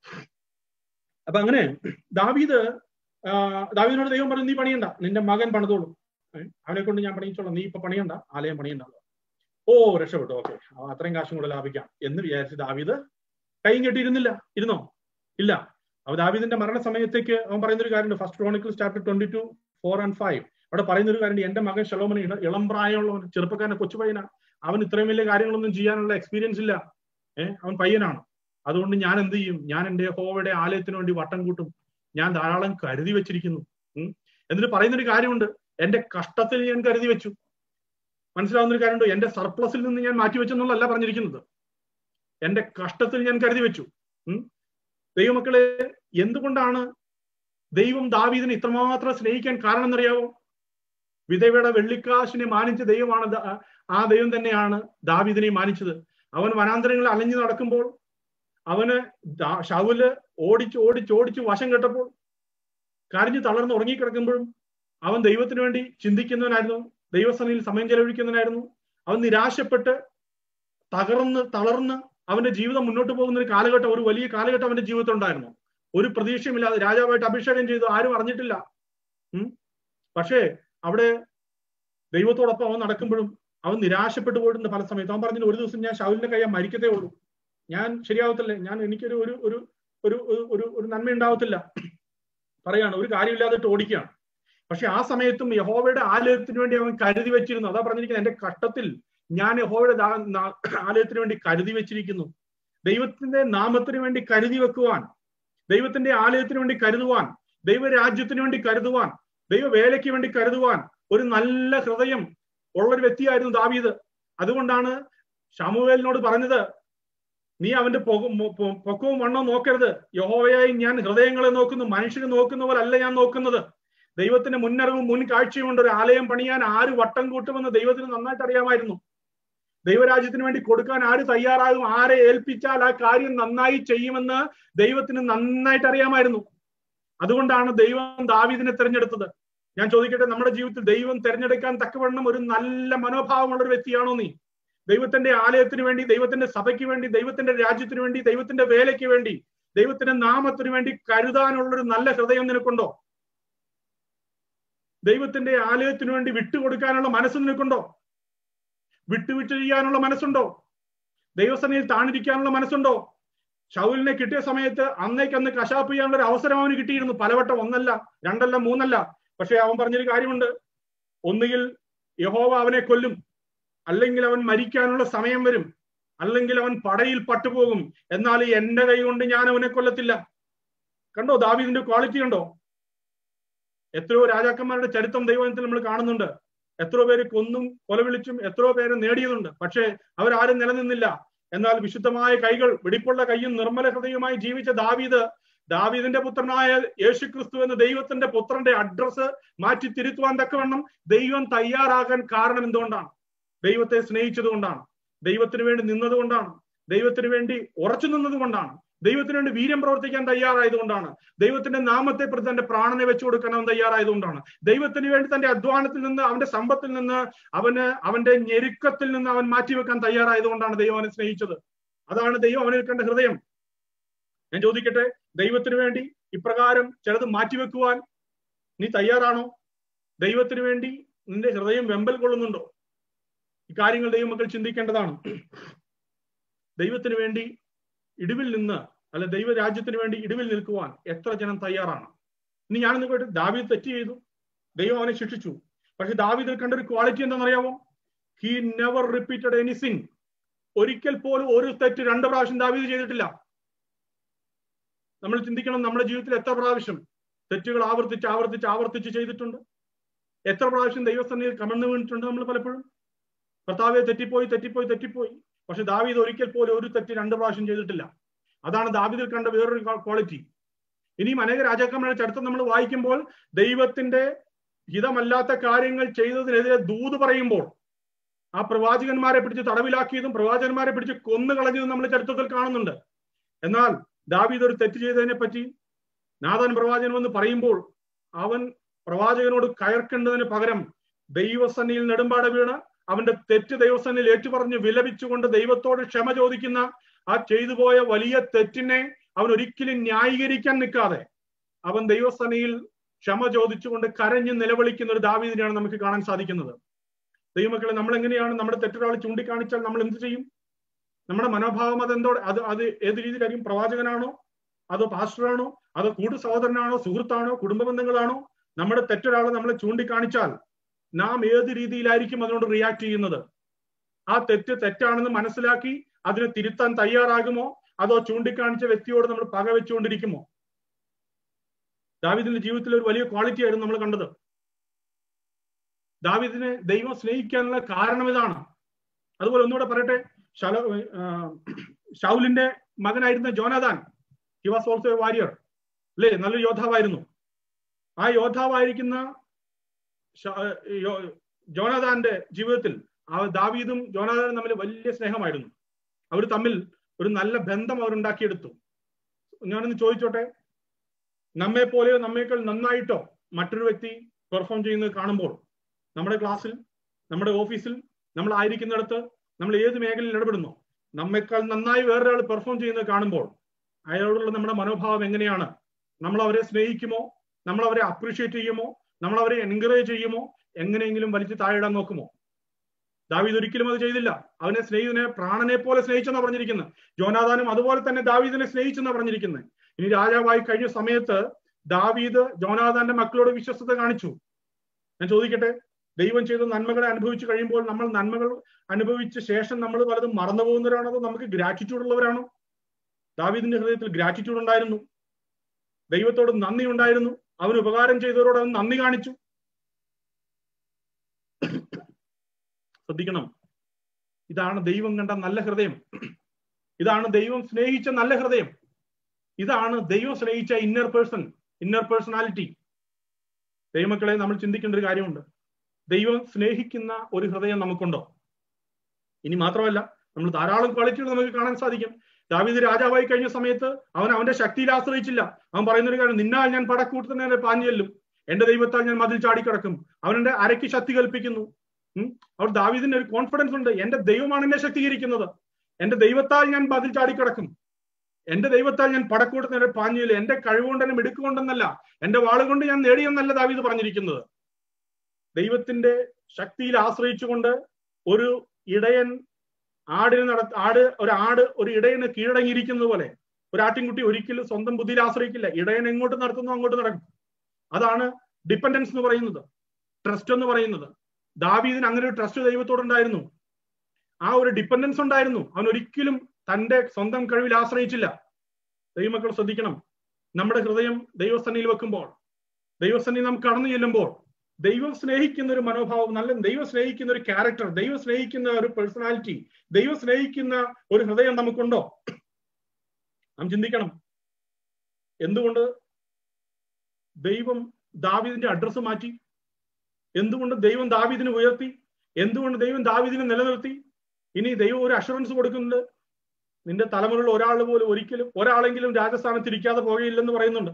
അപ്പൊ അങ്ങനെ ദാവീദ് ദാവീദിനോട് ദൈവം പറഞ്ഞു നീ പണിയണ്ട നിന്റെ മകൻ പണിതോളൂ അവനെ കൊണ്ട് ഞാൻ പണിയിച്ചോളാം നീ ഇപ്പൊ പണിയണ്ട ആലയം പണിയണ്ട ഓ രക്ഷപ്പെട്ടു ഓക്കെ അത്രയും കാശും കൂടെ ലാഭിക്കാം എന്ന് വിചാരിച്ച് ദാവീദ് കൈയും കെട്ടിയിരുന്നില്ല ഇരുന്നോ ഇല്ല അപ്പൊ ദാവീദിന്റെ മരണസമയത്തേക്ക് അവൻ പറയുന്ന ഒരു കാര്യമുണ്ട് first Chronicles chapter twenty two four and five അവിടെ പറയുന്ന ഒരു കാര്യം എന്റെ മകൻ ശലോമന് ഇളം പ്രായമുള്ളവൻ ചെറുപ്പക്കാരനെ കൊച്ചു പയ്യനാ അവൻ ഇത്രയും വലിയ കാര്യങ്ങളൊന്നും ചെയ്യാനുള്ള എക്സ്പീരിയൻസ് ഇല്ല ഏഹ് അവൻ പയ്യനാണ് അതുകൊണ്ട് ഞാൻ എന്ത് ചെയ്യും ഞാൻ എന്റെ ഹോവയുടെ ആലയത്തിന് വേണ്ടി വട്ടം കൂട്ടും ഞാൻ ധാരാളം കരുതി വെച്ചിരിക്കുന്നു എന്നിട്ട് പറയുന്നൊരു കാര്യമുണ്ട് എന്റെ കഷ്ടത്തിൽ ഞാൻ കരുതി വെച്ചു മനസ്സിലാവുന്ന ഒരു കാര്യമുണ്ട് എന്റെ സർപ്ലസിൽ നിന്ന് ഞാൻ മാറ്റി വെച്ചെന്നുള്ളതല്ല പറഞ്ഞിരിക്കുന്നത് എന്റെ കഷ്ടത്തിൽ ഞാൻ കരുതി വെച്ചു ദൈവമക്കളെ എന്തുകൊണ്ടാണ് ദൈവം ദാവീദിനെ ഇത്രമാത്രം സ്നേഹിക്കാൻ കാരണം എന്നറിയാവോ വിധവയുടെ വെള്ളിക്കാശിനെ മാനിച്ച ദൈവമാണ് ആ ദൈവം തന്നെയാണ് ദാവീദിനെ മാനിച്ചത് അവൻ വനാന്തരങ്ങളിൽ അലഞ്ഞു നടക്കുമ്പോൾ അവന് ഷൗല് ഓടിച്ച് ഓടിച്ച് ഓടിച്ച് വശം കെട്ടപ്പോൾ കരഞ്ഞു തളർന്ന് ഉറങ്ങിക്കിടക്കുമ്പോഴും അവൻ ദൈവത്തിന് വേണ്ടി ചിന്തിക്കുന്നവനായിരുന്നു ദൈവസനയിൽ സമയം ചെലവഴിക്കുന്നവനായിരുന്നു അവൻ നിരാശപ്പെട്ട് തകർന്ന് തളർന്ന് അവന്റെ ജീവിതം മുന്നോട്ട് പോകുന്ന ഒരു കാലഘട്ടം ഒരു വലിയ കാലഘട്ടം അവന്റെ ജീവിതത്തിൽ ഉണ്ടായിരുന്നു ഒരു പ്രതീക്ഷയുമില്ലാതെ രാജാവായിട്ട് അഭിഷേകം ചെയ്തു ആരും അറിഞ്ഞിട്ടില്ല ഉം പക്ഷേ അവിടെ ദൈവത്തോടൊപ്പം അവൻ നടക്കുമ്പോഴും അവൻ നിരാശപ്പെട്ടു പോയിട്ടുണ്ട് പല സമയത്ത് അവൻ പറഞ്ഞു ഒരു ദിവസം ഞാൻ ഷൗലിന്റെ കയ്യാൽ മരിക്കത്തേ ഉള്ളൂ ഞാൻ ശരിയാവത്തില്ലേ ഞാൻ എനിക്കൊരു ഒരു ഒരു ഒരു ഒരു ഒരു നന്മ ഉണ്ടാവത്തില്ല പറയാണ് ഒരു കാര്യമില്ലാതെ ഓടിക്കുകയാണ് പക്ഷെ ആ സമയത്തും യഹോവയുടെ ആലയത്തിന് വേണ്ടി അവൻ കരുതി വെച്ചിരുന്നു അതാ പറഞ്ഞിരിക്കുന്നത് എന്റെ കഷ്ടത്തിൽ ഞാൻ യഹോവയുടെ ആലയത്തിന് വേണ്ടി കരുതി വെച്ചിരിക്കുന്നു ദൈവത്തിന്റെ നാമത്തിന് വേണ്ടി കരുതി വെക്കുവാൻ ദൈവത്തിന്റെ ആലയത്തിന് വേണ്ടി കരുതുവാൻ ദൈവരാജ്യത്തിന് വേണ്ടി കരുതുവാൻ ദൈവവേലയ്ക്ക് വേണ്ടി കരുതുവാൻ ഒരു നല്ല ഹൃദയം ഉള്ളൊരു വ്യക്തിയായിരുന്നു ദാവീദ് അതുകൊണ്ടാണ് ഷമുവേലിനോട് പറഞ്ഞത് നീ അവന്റെ പൊക്കവും വണ്ണവും നോക്കരുത് യഹോവയായി ഞാൻ ഹൃദയങ്ങളെ നോക്കുന്നു മനുഷ്യനെ നോക്കുന്ന പോലെ അല്ല ഞാൻ നോക്കുന്നത് ദൈവത്തിന്റെ മുന്നറിവും മുൻ കാഴ്ചയും കൊണ്ട് ഒരു ആലയം പണിയാൻ ആര് വട്ടം കൂട്ടുമെന്ന് ദൈവത്തിന് നന്നായിട്ട് അറിയാമായിരുന്നു ദൈവരാജ്യത്തിന് വേണ്ടി കൊടുക്കാൻ ആര് തയ്യാറാകും ആരെ ഏൽപ്പിച്ചാൽ ആ കാര്യം നന്നായി ചെയ്യുമെന്ന് ദൈവത്തിന് നന്നായിട്ട് അറിയാമായിരുന്നു അതുകൊണ്ടാണ് ദൈവം ദാവീദിനെ തിരഞ്ഞെടുത്തത് ഞാൻ ചോദിക്കട്ടെ നമ്മുടെ ജീവിതത്തിൽ ദൈവം തിരഞ്ഞെടുക്കാൻ തക്കവണ്ണം ഒരു നല്ല മനോഭാവമുള്ള ഒരു വ്യക്തിയാണോ നീ ദൈവത്തിന്റെ ആലയത്തിന് വേണ്ടി ദൈവത്തിന്റെ സഭയ്ക്ക് വേണ്ടി ദൈവത്തിന്റെ രാജ്യത്തിന് വേണ്ടി ദൈവത്തിന്റെ വേലയ്ക്ക് വേണ്ടി ദൈവത്തിന്റെ നാമത്തിന് വേണ്ടി കരുതാനുള്ള ഒരു നല്ല ഹൃദയം നിനക്കുണ്ടോ ദൈവത്തിന്റെ ആലയത്തിന് വേണ്ടി വിട്ടുകൊടുക്കാനുള്ള മനസ്സ് നിനക്കുണ്ടോ വിട്ടുവിട്ട് ചെയ്യാനുള്ള മനസ്സുണ്ടോ ദൈവസനയിൽ താണിരിക്കാനുള്ള മനസ്സുണ്ടോ ഷൗലിനെ കിട്ടിയ സമയത്ത് അന്നേക്കന്ന് കശാപ്പ് ചെയ്യാനുള്ള ഒരു അവസരം അവന് കിട്ടിയിരുന്നു പലവട്ടം ഒന്നല്ല രണ്ടല്ല മൂന്നല്ല പക്ഷെ അവൻ പറഞ്ഞൊരു കാര്യമുണ്ട് ഒന്നുകിൽ യഹോവ അവനെ കൊല്ലും അല്ലെങ്കിൽ അവൻ മരിക്കാനുള്ള സമയം വരും അല്ലെങ്കിൽ അവൻ പടയിൽ പട്ടുപോകും എന്നാൽ എന്റെ കൈ കൊണ്ട് ഞാൻ അവനെ കൊല്ലത്തില്ല കണ്ടോ ദാവീദിന്റെ ക്വാളിറ്റി കണ്ടോ എത്രയോ രാജാക്കന്മാരുടെ ചരിത്രം ദൈവത്തിൽ നമ്മൾ കാണുന്നുണ്ട് എത്രയോ പേര് കൊന്നും കൊലവിളിച്ചും എത്രയോ പേര് നേടിയതുണ്ട് പക്ഷേ അവരാരും നിലനിന്നില്ല എന്നാൽ വിശുദ്ധമായ കൈകൾ വെടിപ്പുള്ള കൈയും നിർമ്മല ഹൃദയവുമായി ജീവിച്ച ദാവീദ് ദാവീദിന്റെ പുത്രനായ യേശു ക്രിസ്തു എന്ന ദൈവത്തിന്റെ പുത്രന്റെ അഡ്രസ്സ് മാറ്റി തിരുത്തുവാൻ തക്കവണ്ണം ദൈവം തയ്യാറാകാൻ കാരണം എന്തുകൊണ്ടാണ് ദൈവത്തെ സ്നേഹിച്ചത് കൊണ്ടാണ് ദൈവത്തിന് വേണ്ടി നിന്നത് കൊണ്ടാണ് ദൈവത്തിന് വേണ്ടി ഉറച്ചു നിന്നത് കൊണ്ടാണ് ദൈവത്തിന് വേണ്ടി വീര്യം പ്രവർത്തിക്കാൻ തയ്യാറായതുകൊണ്ടാണ് ദൈവത്തിന്റെ നാമത്തെ പ്രതി തന്റെ പ്രാണനെ വെച്ചു കൊടുക്കാൻ അവൻ തയ്യാറായതുകൊണ്ടാണ് ദൈവത്തിന് വേണ്ടി തന്റെ അധ്വാനത്തിൽ നിന്ന് അവന്റെ സമ്പത്തിൽ നിന്ന് അവന് അവന്റെ ഞെരുക്കത്തിൽ നിന്ന് അവൻ മാറ്റിവെക്കാൻ തയ്യാറായതുകൊണ്ടാണ് ദൈവം അവനെ സ്നേഹിച്ചത് അതാണ് ദൈവം അവനിൽ കണ്ട ഹൃദയം ഞാൻ ചോദിക്കട്ടെ ദൈവത്തിന് വേണ്ടി ഇപ്രകാരം ചിലത് മാറ്റിവെക്കുവാൻ നീ തയ്യാറാണോ ദൈവത്തിന് വേണ്ടി നിന്റെ ഹൃദയം വെമ്പൽ കൊള്ളുന്നുണ്ടോ ഇക്കാര്യങ്ങൾ ദൈവമക്കൾ ചിന്തിക്കേണ്ടതാണ് ദൈവത്തിന് വേണ്ടി ഇടിവിൽ നിന്ന് അല്ല ദൈവരാജ്യത്തിന് വേണ്ടി ഇടിവിൽ നിൽക്കുവാൻ എത്ര ജനം തയ്യാറാണ് ഇനി ഞാനൊന്ന് പോയിട്ട് ദാവീദ് തെറ്റ് ചെയ്തു ദൈവം അവനെ ശിക്ഷിച്ചു പക്ഷെ ദാവീദിൽ കണ്ട ഒരു ക്വാളിറ്റി എന്താണെന്നറിയാമോ he never repeated any sin ഒരിക്കൽ പോലും ഒരു തെറ്റ് രണ്ട് പ്രാവശ്യം ദാവീദ് ചെയ്തിട്ടില്ല നമ്മൾ ചിന്തിക്കണം നമ്മുടെ ജീവിതത്തിൽ എത്ര പ്രാവശ്യം തെറ്റുകൾ ആവർത്തിച്ച് ആവർത്തിച്ച് ആവർത്തിച്ച് ചെയ്തിട്ടുണ്ട് എത്ര പ്രാവശ്യം ദൈവസന്നിധിയിൽ കമഴ്ന്നു വീണിട്ടുണ്ട് നമ്മൾ പലപ്പോഴും കർത്താവെ തെറ്റിപ്പോയി തെറ്റിപ്പോയി തെറ്റിപ്പോയി പക്ഷെ ദാവീദ് ഒരിക്കൽ പോലും ഒരു തെറ്റ് രണ്ട് പ്രാവശ്യം ചെയ്തിട്ടില്ല അതാണ് ദാവീദിൽ കണ്ട വേറൊരു ക്വാളിറ്റി ഇനിയും അനേക രാജാക്കന്മാരുടെ ചരിത്രം നമ്മൾ വായിക്കുമ്പോൾ ദൈവത്തിന്റെ ഹിതമല്ലാത്ത കാര്യങ്ങൾ ചെയ്തതിനെതിരെ ദൂത് പറയുമ്പോൾ ആ പ്രവാചകന്മാരെ പിടിച്ച് തടവിലാക്കിയതും പ്രവാചകന്മാരെ പിടിച്ച് കൊന്നു കളഞ്ഞതും നമ്മൾ ചരിത്രത്തിൽ കാണുന്നുണ്ട് എന്നാൽ ദാവീദ് ഒരു തെറ്റ് ചെയ്തതിനെ പറ്റി നാഥൻ പ്രവാചകൻ വന്ന് പറയുമ്പോൾ അവൻ പ്രവാചകനോട് കയർക്കേണ്ടതിന് പകരം ദൈവസന്നിയിൽ നെടുമ്പാട വീണ് അവന്റെ തെറ്റ് ദൈവസന്നിൽ ഏറ്റുപറഞ്ഞ് വിലപിച്ചുകൊണ്ട് ദൈവത്തോട് ക്ഷമ ചോദിക്കുന്ന ആ ചെയ്തു പോയ വലിയ തെറ്റിനെ അവൻ ഒരിക്കലും ന്യായീകരിക്കാൻ നിൽക്കാതെ അവൻ ദൈവസന്നിയിൽ ക്ഷമ ചോദിച്ചുകൊണ്ട് കരഞ്ഞ് നിലവിളിക്കുന്ന ഒരു ദാവീദിനെയാണ് നമുക്ക് കാണാൻ സാധിക്കുന്നത് ദൈവമക്കളെ നമ്മൾ എങ്ങനെയാണ് നമ്മുടെ തെറ്റൊരാൾ ചൂണ്ടിക്കാണിച്ചാൽ നമ്മൾ എന്ത് ചെയ്യും നമ്മുടെ മനോഭാവം അത് എന്തോ അത് അത് ഏത് രീതിയിലായിരിക്കും പ്രവാചകനാണോ അതോ പാസ്റ്ററാണോ അതോ കൂട്ടു സഹോദരനാണോ സുഹൃത്താണോ കുടുംബ ബന്ധങ്ങളാണോ നമ്മുടെ തെറ്റൊരാളെ നമ്മളെ ചൂണ്ടിക്കാണിച്ചാൽ നാം ഏത് രീതിയിലായിരിക്കും അതിനോട് റിയാക്ട് ചെയ്യുന്നത് ആ തെറ്റ് തെറ്റാണെന്ന് മനസ്സിലാക്കി അതിനെ തിരുത്താൻ തയ്യാറാകുമോ അതോ ചൂണ്ടിക്കാണിച്ച വ്യക്തിയോട് നമ്മൾ പക വെച്ചുകൊണ്ടിരിക്കുമോ ദാവിദിന്റെ ജീവിതത്തിൽ ഒരു വലിയ ക്വാളിറ്റി ആയിരുന്നു നമ്മൾ കണ്ടത് ദാവിദിനെ ദൈവം സ്നേഹിക്കാനുള്ള കാരണം ഇതാണ് അതുപോലെ ഒന്നുകൂടെ പറയട്ടെ ശല ഷൗലിന്റെ മകനായിരുന്ന Jonathan he was also a warrior അല്ലേ നല്ലൊരു യോദ്ധാവായിരുന്നു ആ യോദ്ധാവായിരിക്കുന്ന ജോനാദാന്റെ ജീവിതത്തിൽ ആ ദാവീദും ജോനാദാനും തമ്മിൽ വലിയ സ്നേഹമായിരുന്നു അവർ തമ്മിൽ ഒരു നല്ല ബന്ധം അവർ ഉണ്ടാക്കിയെടുത്തു ഞാനൊന്ന് ചോദിച്ചോട്ടെ നമ്മെ പോലെയോ നമ്മേക്കാൾ നന്നായിട്ടോ മറ്റൊരു വ്യക്തി പെർഫോം ചെയ്യുന്നത് കാണുമ്പോൾ നമ്മുടെ ക്ലാസ്സിൽ നമ്മുടെ ഓഫീസിൽ നമ്മൾ ആയിരിക്കുന്നിടത്ത് നമ്മൾ ഏത് മേഖലയിൽ ഇടപെടുന്നു നമ്മേക്കാൾ നന്നായി വേറൊരാൾ പെർഫോം ചെയ്യുന്നത് കാണുമ്പോൾ അയാളോടുള്ള നമ്മുടെ മനോഭാവം എങ്ങനെയാണ് നമ്മൾ അവരെ സ്നേഹിക്കുമോ നമ്മൾ അവരെ അപ്രീഷിയേറ്റ് ചെയ്യുമോ നമ്മൾ അവരെ എൻകറേജ് ചെയ്യുമോ എങ്ങനെയെങ്കിലും വലിച്ചു താഴെയിടാൻ നോക്കുമോ ദാവീദ് ഒരിക്കലും അത് ചെയ്തില്ല അവനെ സ്നേഹിതനെ പ്രാണനെ പോലെ സ്നേഹിച്ചെന്നാ പറഞ്ഞിരിക്കുന്നത് ജോനാദാനും അതുപോലെ തന്നെ ദാവീദിനെ സ്നേഹിച്ചെന്നാ പറഞ്ഞിരിക്കുന്നത് ഇനി രാജാവായി കഴിഞ്ഞ സമയത്ത് ദാവീദ് ജോനാദാന്റെ മക്കളോട് വിശ്വസ്തത കാണിച്ചു ഞാൻ ചോദിക്കട്ടെ ദൈവം ചെയ്ത നന്മകളെ അനുഭവിച്ചു കഴിയുമ്പോൾ നമ്മൾ നന്മകൾ അനുഭവിച്ച ശേഷം നമ്മൾ പലതും മറന്നു പോകുന്നവരാണോ അതോ നമുക്ക് ഗ്രാറ്റിറ്റ്യൂഡ് ഉള്ളവരാണോ ദാവീദിന്റെ ഹൃദയത്തിൽ ഗ്രാറ്റിറ്റ്യൂഡ് ഉണ്ടായിരുന്നു ദൈവത്തോട് നന്ദി ഉണ്ടായിരുന്നു അവന് ഉപകാരം ചെയ്തവരോട് അവൻ നന്ദി കാണിച്ചു ശ്രദ്ധിക്കണം ഇതാണ് ദൈവം കണ്ട നല്ല ഹൃദയം ഇതാണ് ദൈവം സ്നേഹിച്ച നല്ല ഹൃദയം ഇതാണ് ദൈവം സ്നേഹിച്ച ഇന്നർ പേഴ്സൺ ഇന്നർ പേഴ്സണാലിറ്റി ദൈവമക്കളെ നമ്മൾ ചിന്തിക്കേണ്ട ഒരു കാര്യമുണ്ട് ദൈവം സ്നേഹിക്കുന്ന ഒരു ഹൃദയം നമുക്കുണ്ടോ ഇനി മാത്രമല്ല നമ്മൾ ധാരാളം ക്വാളിറ്റികൾ നമുക്ക് കാണാൻ സാധിക്കും ദാവീദ് രാജാവായി കഴിഞ്ഞ സമയത്ത് അവൻ അവന്റെ ശക്തിയിൽ ആശ്രയിച്ചില്ല അവൻ പറയുന്ന ഒരു കാര്യം നിന്നാൽ ഞാൻ പടക്കൂട്ടത്തിന് പാഞ്ഞു ചെല്ലും എന്റെ ദൈവത്താൽ ഞാൻ മതിൽ ചാടിക്കിടക്കും അവനെന്റെ അരയ്ക്ക് ശക്തി കൽപ്പിക്കുന്നു അവർ ദാവീദിന് ഒരു കോൺഫിഡൻസ് ഉണ്ട് എന്റെ ദൈവമാണ് എന്നെ ശക്തീകരിക്കുന്നത് എന്റെ ദൈവത്താൽ ഞാൻ മതിൽ ചാടിക്കിടക്കും എന്റെ ദൈവത്താൽ ഞാൻ പടക്കൂട്ടത്തിന് പാഞ്ഞില്ല എന്റെ കഴിവുകൊണ്ട് എന്നെ മിടുക്കുകൊണ്ടെന്നല്ല എന്റെ വാളുകൊണ്ട് ഞാൻ നേടിയെന്നല്ല ദാവീദ് പറഞ്ഞിരിക്കുന്നത് ദൈവത്തിന്റെ ശക്തിയിൽ ആശ്രയിച്ചുകൊണ്ട് ഒരു ഇടയൻ ആടിന് നട ആട് ഒരു ആട് ഒരു ഇടയന് കീഴടങ്ങിയിരിക്കുന്നത് പോലെ ഒരു ആട്ടിൻകുട്ടി ഒരിക്കലും സ്വന്തം ബുദ്ധിയിൽ ആശ്രയിക്കില്ല ഇടയൻ എങ്ങോട്ട് നടത്തുന്നു അങ്ങോട്ട് നടക്കും അതാണ് ഡിപ്പെൻഡൻസ് എന്ന് പറയുന്നത് ട്രസ്റ്റ് എന്ന് പറയുന്നത് ദാവീദിന് അങ്ങനെ ഒരു ട്രസ്റ്റ് ദൈവത്തോടുണ്ടായിരുന്നു ആ ഒരു ഡിപ്പെൻഡൻസ് ഉണ്ടായിരുന്നു അവൻ ഒരിക്കലും തന്റെ സ്വന്തം കഴിവിൽ ആശ്രയിച്ചില്ല ദൈവമക്കൾ ശ്രദ്ധിക്കണം നമ്മുടെ ഹൃദയം ദൈവസന്നിയിൽ വെക്കുമ്പോൾ ദൈവസന്നിയിൽ നാം കടന്നു ചെല്ലുമ്പോൾ ദൈവം സ്നേഹിക്കുന്ന ഒരു മനോഭാവം നല്ല ദൈവം സ്നേഹിക്കുന്ന ഒരു ക്യാരക്ടർ ദൈവം സ്നേഹിക്കുന്ന ഒരു പേഴ്സണാലിറ്റി ദൈവം സ്നേഹിക്കുന്ന ഒരു ഹൃദയം നമുക്കുണ്ടോ നാം ചിന്തിക്കണം എന്തുകൊണ്ട് ദൈവം ദാവീദിന്റെ അഡ്രസ്സ് മാറ്റി എന്തുകൊണ്ട് ദൈവം ദാവീദിനെ ഉയർത്തി എന്തുകൊണ്ട് ദൈവം ദാവീദിനെ നിലനിർത്തി ഇനി ദൈവം ഒരു അഷുറൻസ് കൊടുക്കുന്നുണ്ട് നിന്റെ തലമുറയിൽ ഒരാൾ പോലും ഒരിക്കലും ഒരാളെങ്കിലും രാജസ്ഥാനത്ത് ഇരിക്കാതെ പോകുകയില്ലെന്ന് പറയുന്നുണ്ട്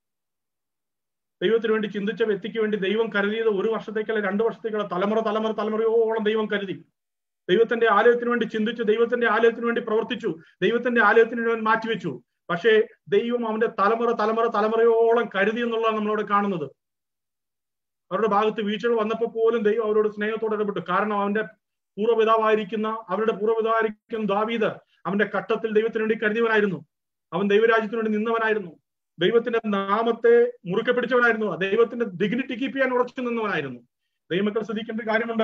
ദൈവത്തിന് വേണ്ടി ചിന്തിച്ച വ്യക്തിക്ക് വേണ്ടി ദൈവം കരുതിയത് ഒരു വർഷത്തേക്കല്ല രണ്ടു വർഷത്തേക്കല്ല തലമുറ തലമുറ തലമുറയോളം ദൈവം കരുതി ദൈവത്തിന്റെ ആലയത്തിന് വേണ്ടി ചിന്തിച്ചു ദൈവത്തിന്റെ ആലയത്തിന് വേണ്ടി പ്രവർത്തിച്ചു ദൈവത്തിന്റെ ആലയത്തിന് വേണ്ടി മാറ്റിവെച്ചു പക്ഷേ ദൈവം അവന്റെ തലമുറ തലമുറ തലമുറയോളം കരുതി എന്നുള്ളതാണ് നമ്മളവിടെ കാണുന്നത് അവരുടെ ഭാഗത്ത് വീഴ്ചകൾ വന്നപ്പോൾ പോലും ദൈവം അവരോട് സ്നേഹത്തോടെ ഇടപെട്ടു കാരണം അവന്റെ പൂർവ്വപിതാവായിരിക്കുന്ന അവരുടെ പൂർവ്വപിതാവായിരിക്കുന്ന ദാവീദ് അവന്റെ കട്ടത്തിൽ ദൈവത്തിന് വേണ്ടി കരുതിയവനായിരുന്നു അവൻ ദൈവരാജ്യത്തിന് വേണ്ടി നിന്നവനായിരുന്നു ദൈവത്തിന്റെ നാമത്തെ മുറുക്കെ പിടിച്ചവനായിരുന്നു ദൈവത്തിന്റെ ഡിഗ്നിറ്റി കീപ്പ് ചെയ്യാൻ ഉറച്ചു നിന്നവനായിരുന്നു ദൈവമക്കൾ ശ്രദ്ധിക്കേണ്ട കാര്യമുണ്ട്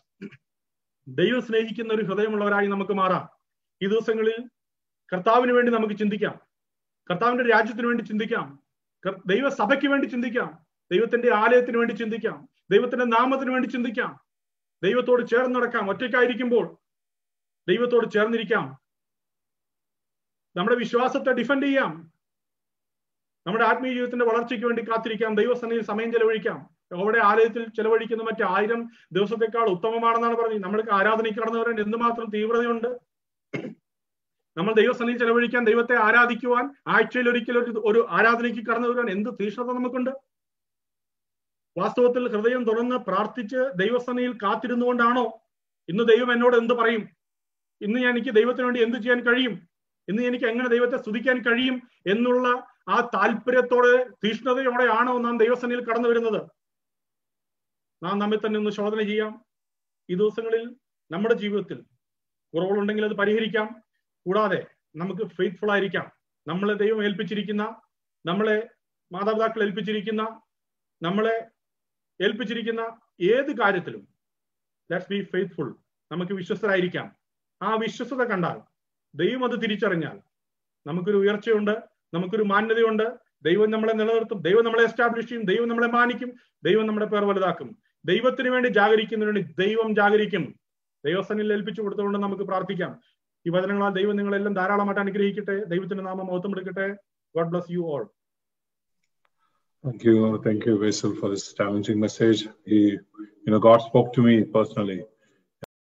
ദൈവം സ്നേഹിക്കുന്ന ഒരു ഹൃദയമുള്ളവരായി നമുക്ക് മാറാം ഈ ദിവസങ്ങളിൽ കർത്താവിന് വേണ്ടി നമുക്ക് ചിന്തിക്കാം കർത്താവിന്റെ രാജ്യത്തിന് വേണ്ടി ചിന്തിക്കാം ദൈവസഭയ്ക്ക് വേണ്ടി ചിന്തിക്കാം ദൈവത്തിന്റെ ആലയത്തിന് വേണ്ടി ചിന്തിക്കാം ദൈവത്തിന്റെ നാമത്തിന് വേണ്ടി ചിന്തിക്കാം ദൈവത്തോട് ചേർന്ന് നടക്കാം ഒറ്റയ്ക്കായിരിക്കുമ്പോൾ ദൈവത്തോട് ചേർന്നിരിക്കാം നമ്മുടെ വിശ്വാസത്തെ ഡിഫെൻഡ് ചെയ്യാം നമ്മുടെ ആത്മീയ ജീവിതത്തിന്റെ വളർച്ചയ്ക്ക് വേണ്ടി കാത്തിരിക്കാം ദൈവസന്നിധിയിൽ സമയം ചെലവഴിക്കാം അവിടെ ആലയത്തിൽ ചെലവഴിക്കുന്ന മറ്റു ആയിരം ദിവസത്തെക്കാൾ ഉത്തമമാണെന്നാണ് പറഞ്ഞത് നമ്മൾക്ക് ആരാധനയ്ക്ക് കടന്നവരെ എന്തുമാത്രം തീവ്രതയുണ്ട് നമ്മൾ ദൈവസന്നിധി ചെലവഴിക്കാൻ ദൈവത്തെ ആരാധിക്കുവാൻ ആഴ്ചയിൽ ഒരിക്കൽ ഒരു ഒരു ആരാധനയ്ക്ക് കടന്നു വരുവാൻ എന്ത് തീഷ്ണത നമുക്കുണ്ട് വാസ്തവത്തിൽ ഹൃദയം തുറന്ന് പ്രാർത്ഥിച്ച് ദൈവസന്നിധിയിൽ കാത്തിരുന്നുകൊണ്ടാണോ ഇന്ന് ദൈവം എന്നോട് എന്ത് പറയും ഇന്ന് എനിക്ക് ദൈവത്തിന് വേണ്ടി എന്ത് ചെയ്യാൻ കഴിയും ഇന്ന് എനിക്ക് എങ്ങനെ ദൈവത്തെ സ്തുതിക്കാൻ കഴിയും എന്നുള്ള ആ താല്പര്യത്തോടെ തീഷ്ണതയോടെയാണോ നാം ദൈവസന്നിധിയിൽ കടന്നു വരുന്നത് നാം നമ്മെ തന്നെ ഒന്ന് ശോധന ചെയ്യാം ഈ ദിവസങ്ങളിൽ നമ്മുടെ ജീവിതത്തിൽ കുറവുകളുണ്ടെങ്കിൽ അത് പരിഹരിക്കാം കൂടാതെ നമുക്ക് ഫെയ്ത്ത്ഫുൾ ആയിരിക്കാം നമ്മളെ ദൈവം ഏൽപ്പിച്ചിരിക്കുന്ന നമ്മളെ മാതാപിതാക്കൾ ഏൽപ്പിച്ചിരിക്കുന്ന നമ്മളെ ഏൽപ്പിച്ചിരിക്കുന്ന ഏത് കാര്യത്തിലും ലെറ്റ്സ് ബി ഫെയ്ത്ത്ഫുൾ നമുക്ക് വിശ്വസ്തരായിരിക്കാം ആ വിശ്വസ്തത കണ്ടാൽ ദൈവം അത് തിരിച്ചറിഞ്ഞാൽ നമുക്കൊരു ഉയർച്ചയുണ്ട് നമുക്കൊരു മാന്യതയുണ്ട് ദൈവം നമ്മളെ നിലനിർത്തും ദൈവം നമ്മളെ എസ്റ്റാബ്ലിഷ് ചെയ്യും ദൈവം നമ്മളെ മാനിക്കും ദൈവം നമ്മുടെ പേർ വലുതാക്കും ദൈവത്തിന് വേണ്ടി ജാഗരിക്കുന്നതിന് വേണ്ടി ദൈവം ജാഗരിക്കും ദൈവസ്ഥനിൽ ഏൽപ്പിച്ചു കൊടുത്തുകൊണ്ട് നമുക്ക് പ്രാർത്ഥിക്കാം ഈ വചനങ്ങളാൽ ദൈവം നിങ്ങളെല്ലാം ധാരാളമായിട്ട് അനുഗ്രഹിക്കട്ടെ ദൈവത്തിന്റെ നാമം മഹത്വം എടുക്കട്ടെ God bless you all Thank you, thank you, Vaisal, for this challenging message. He, you know, God spoke to me personally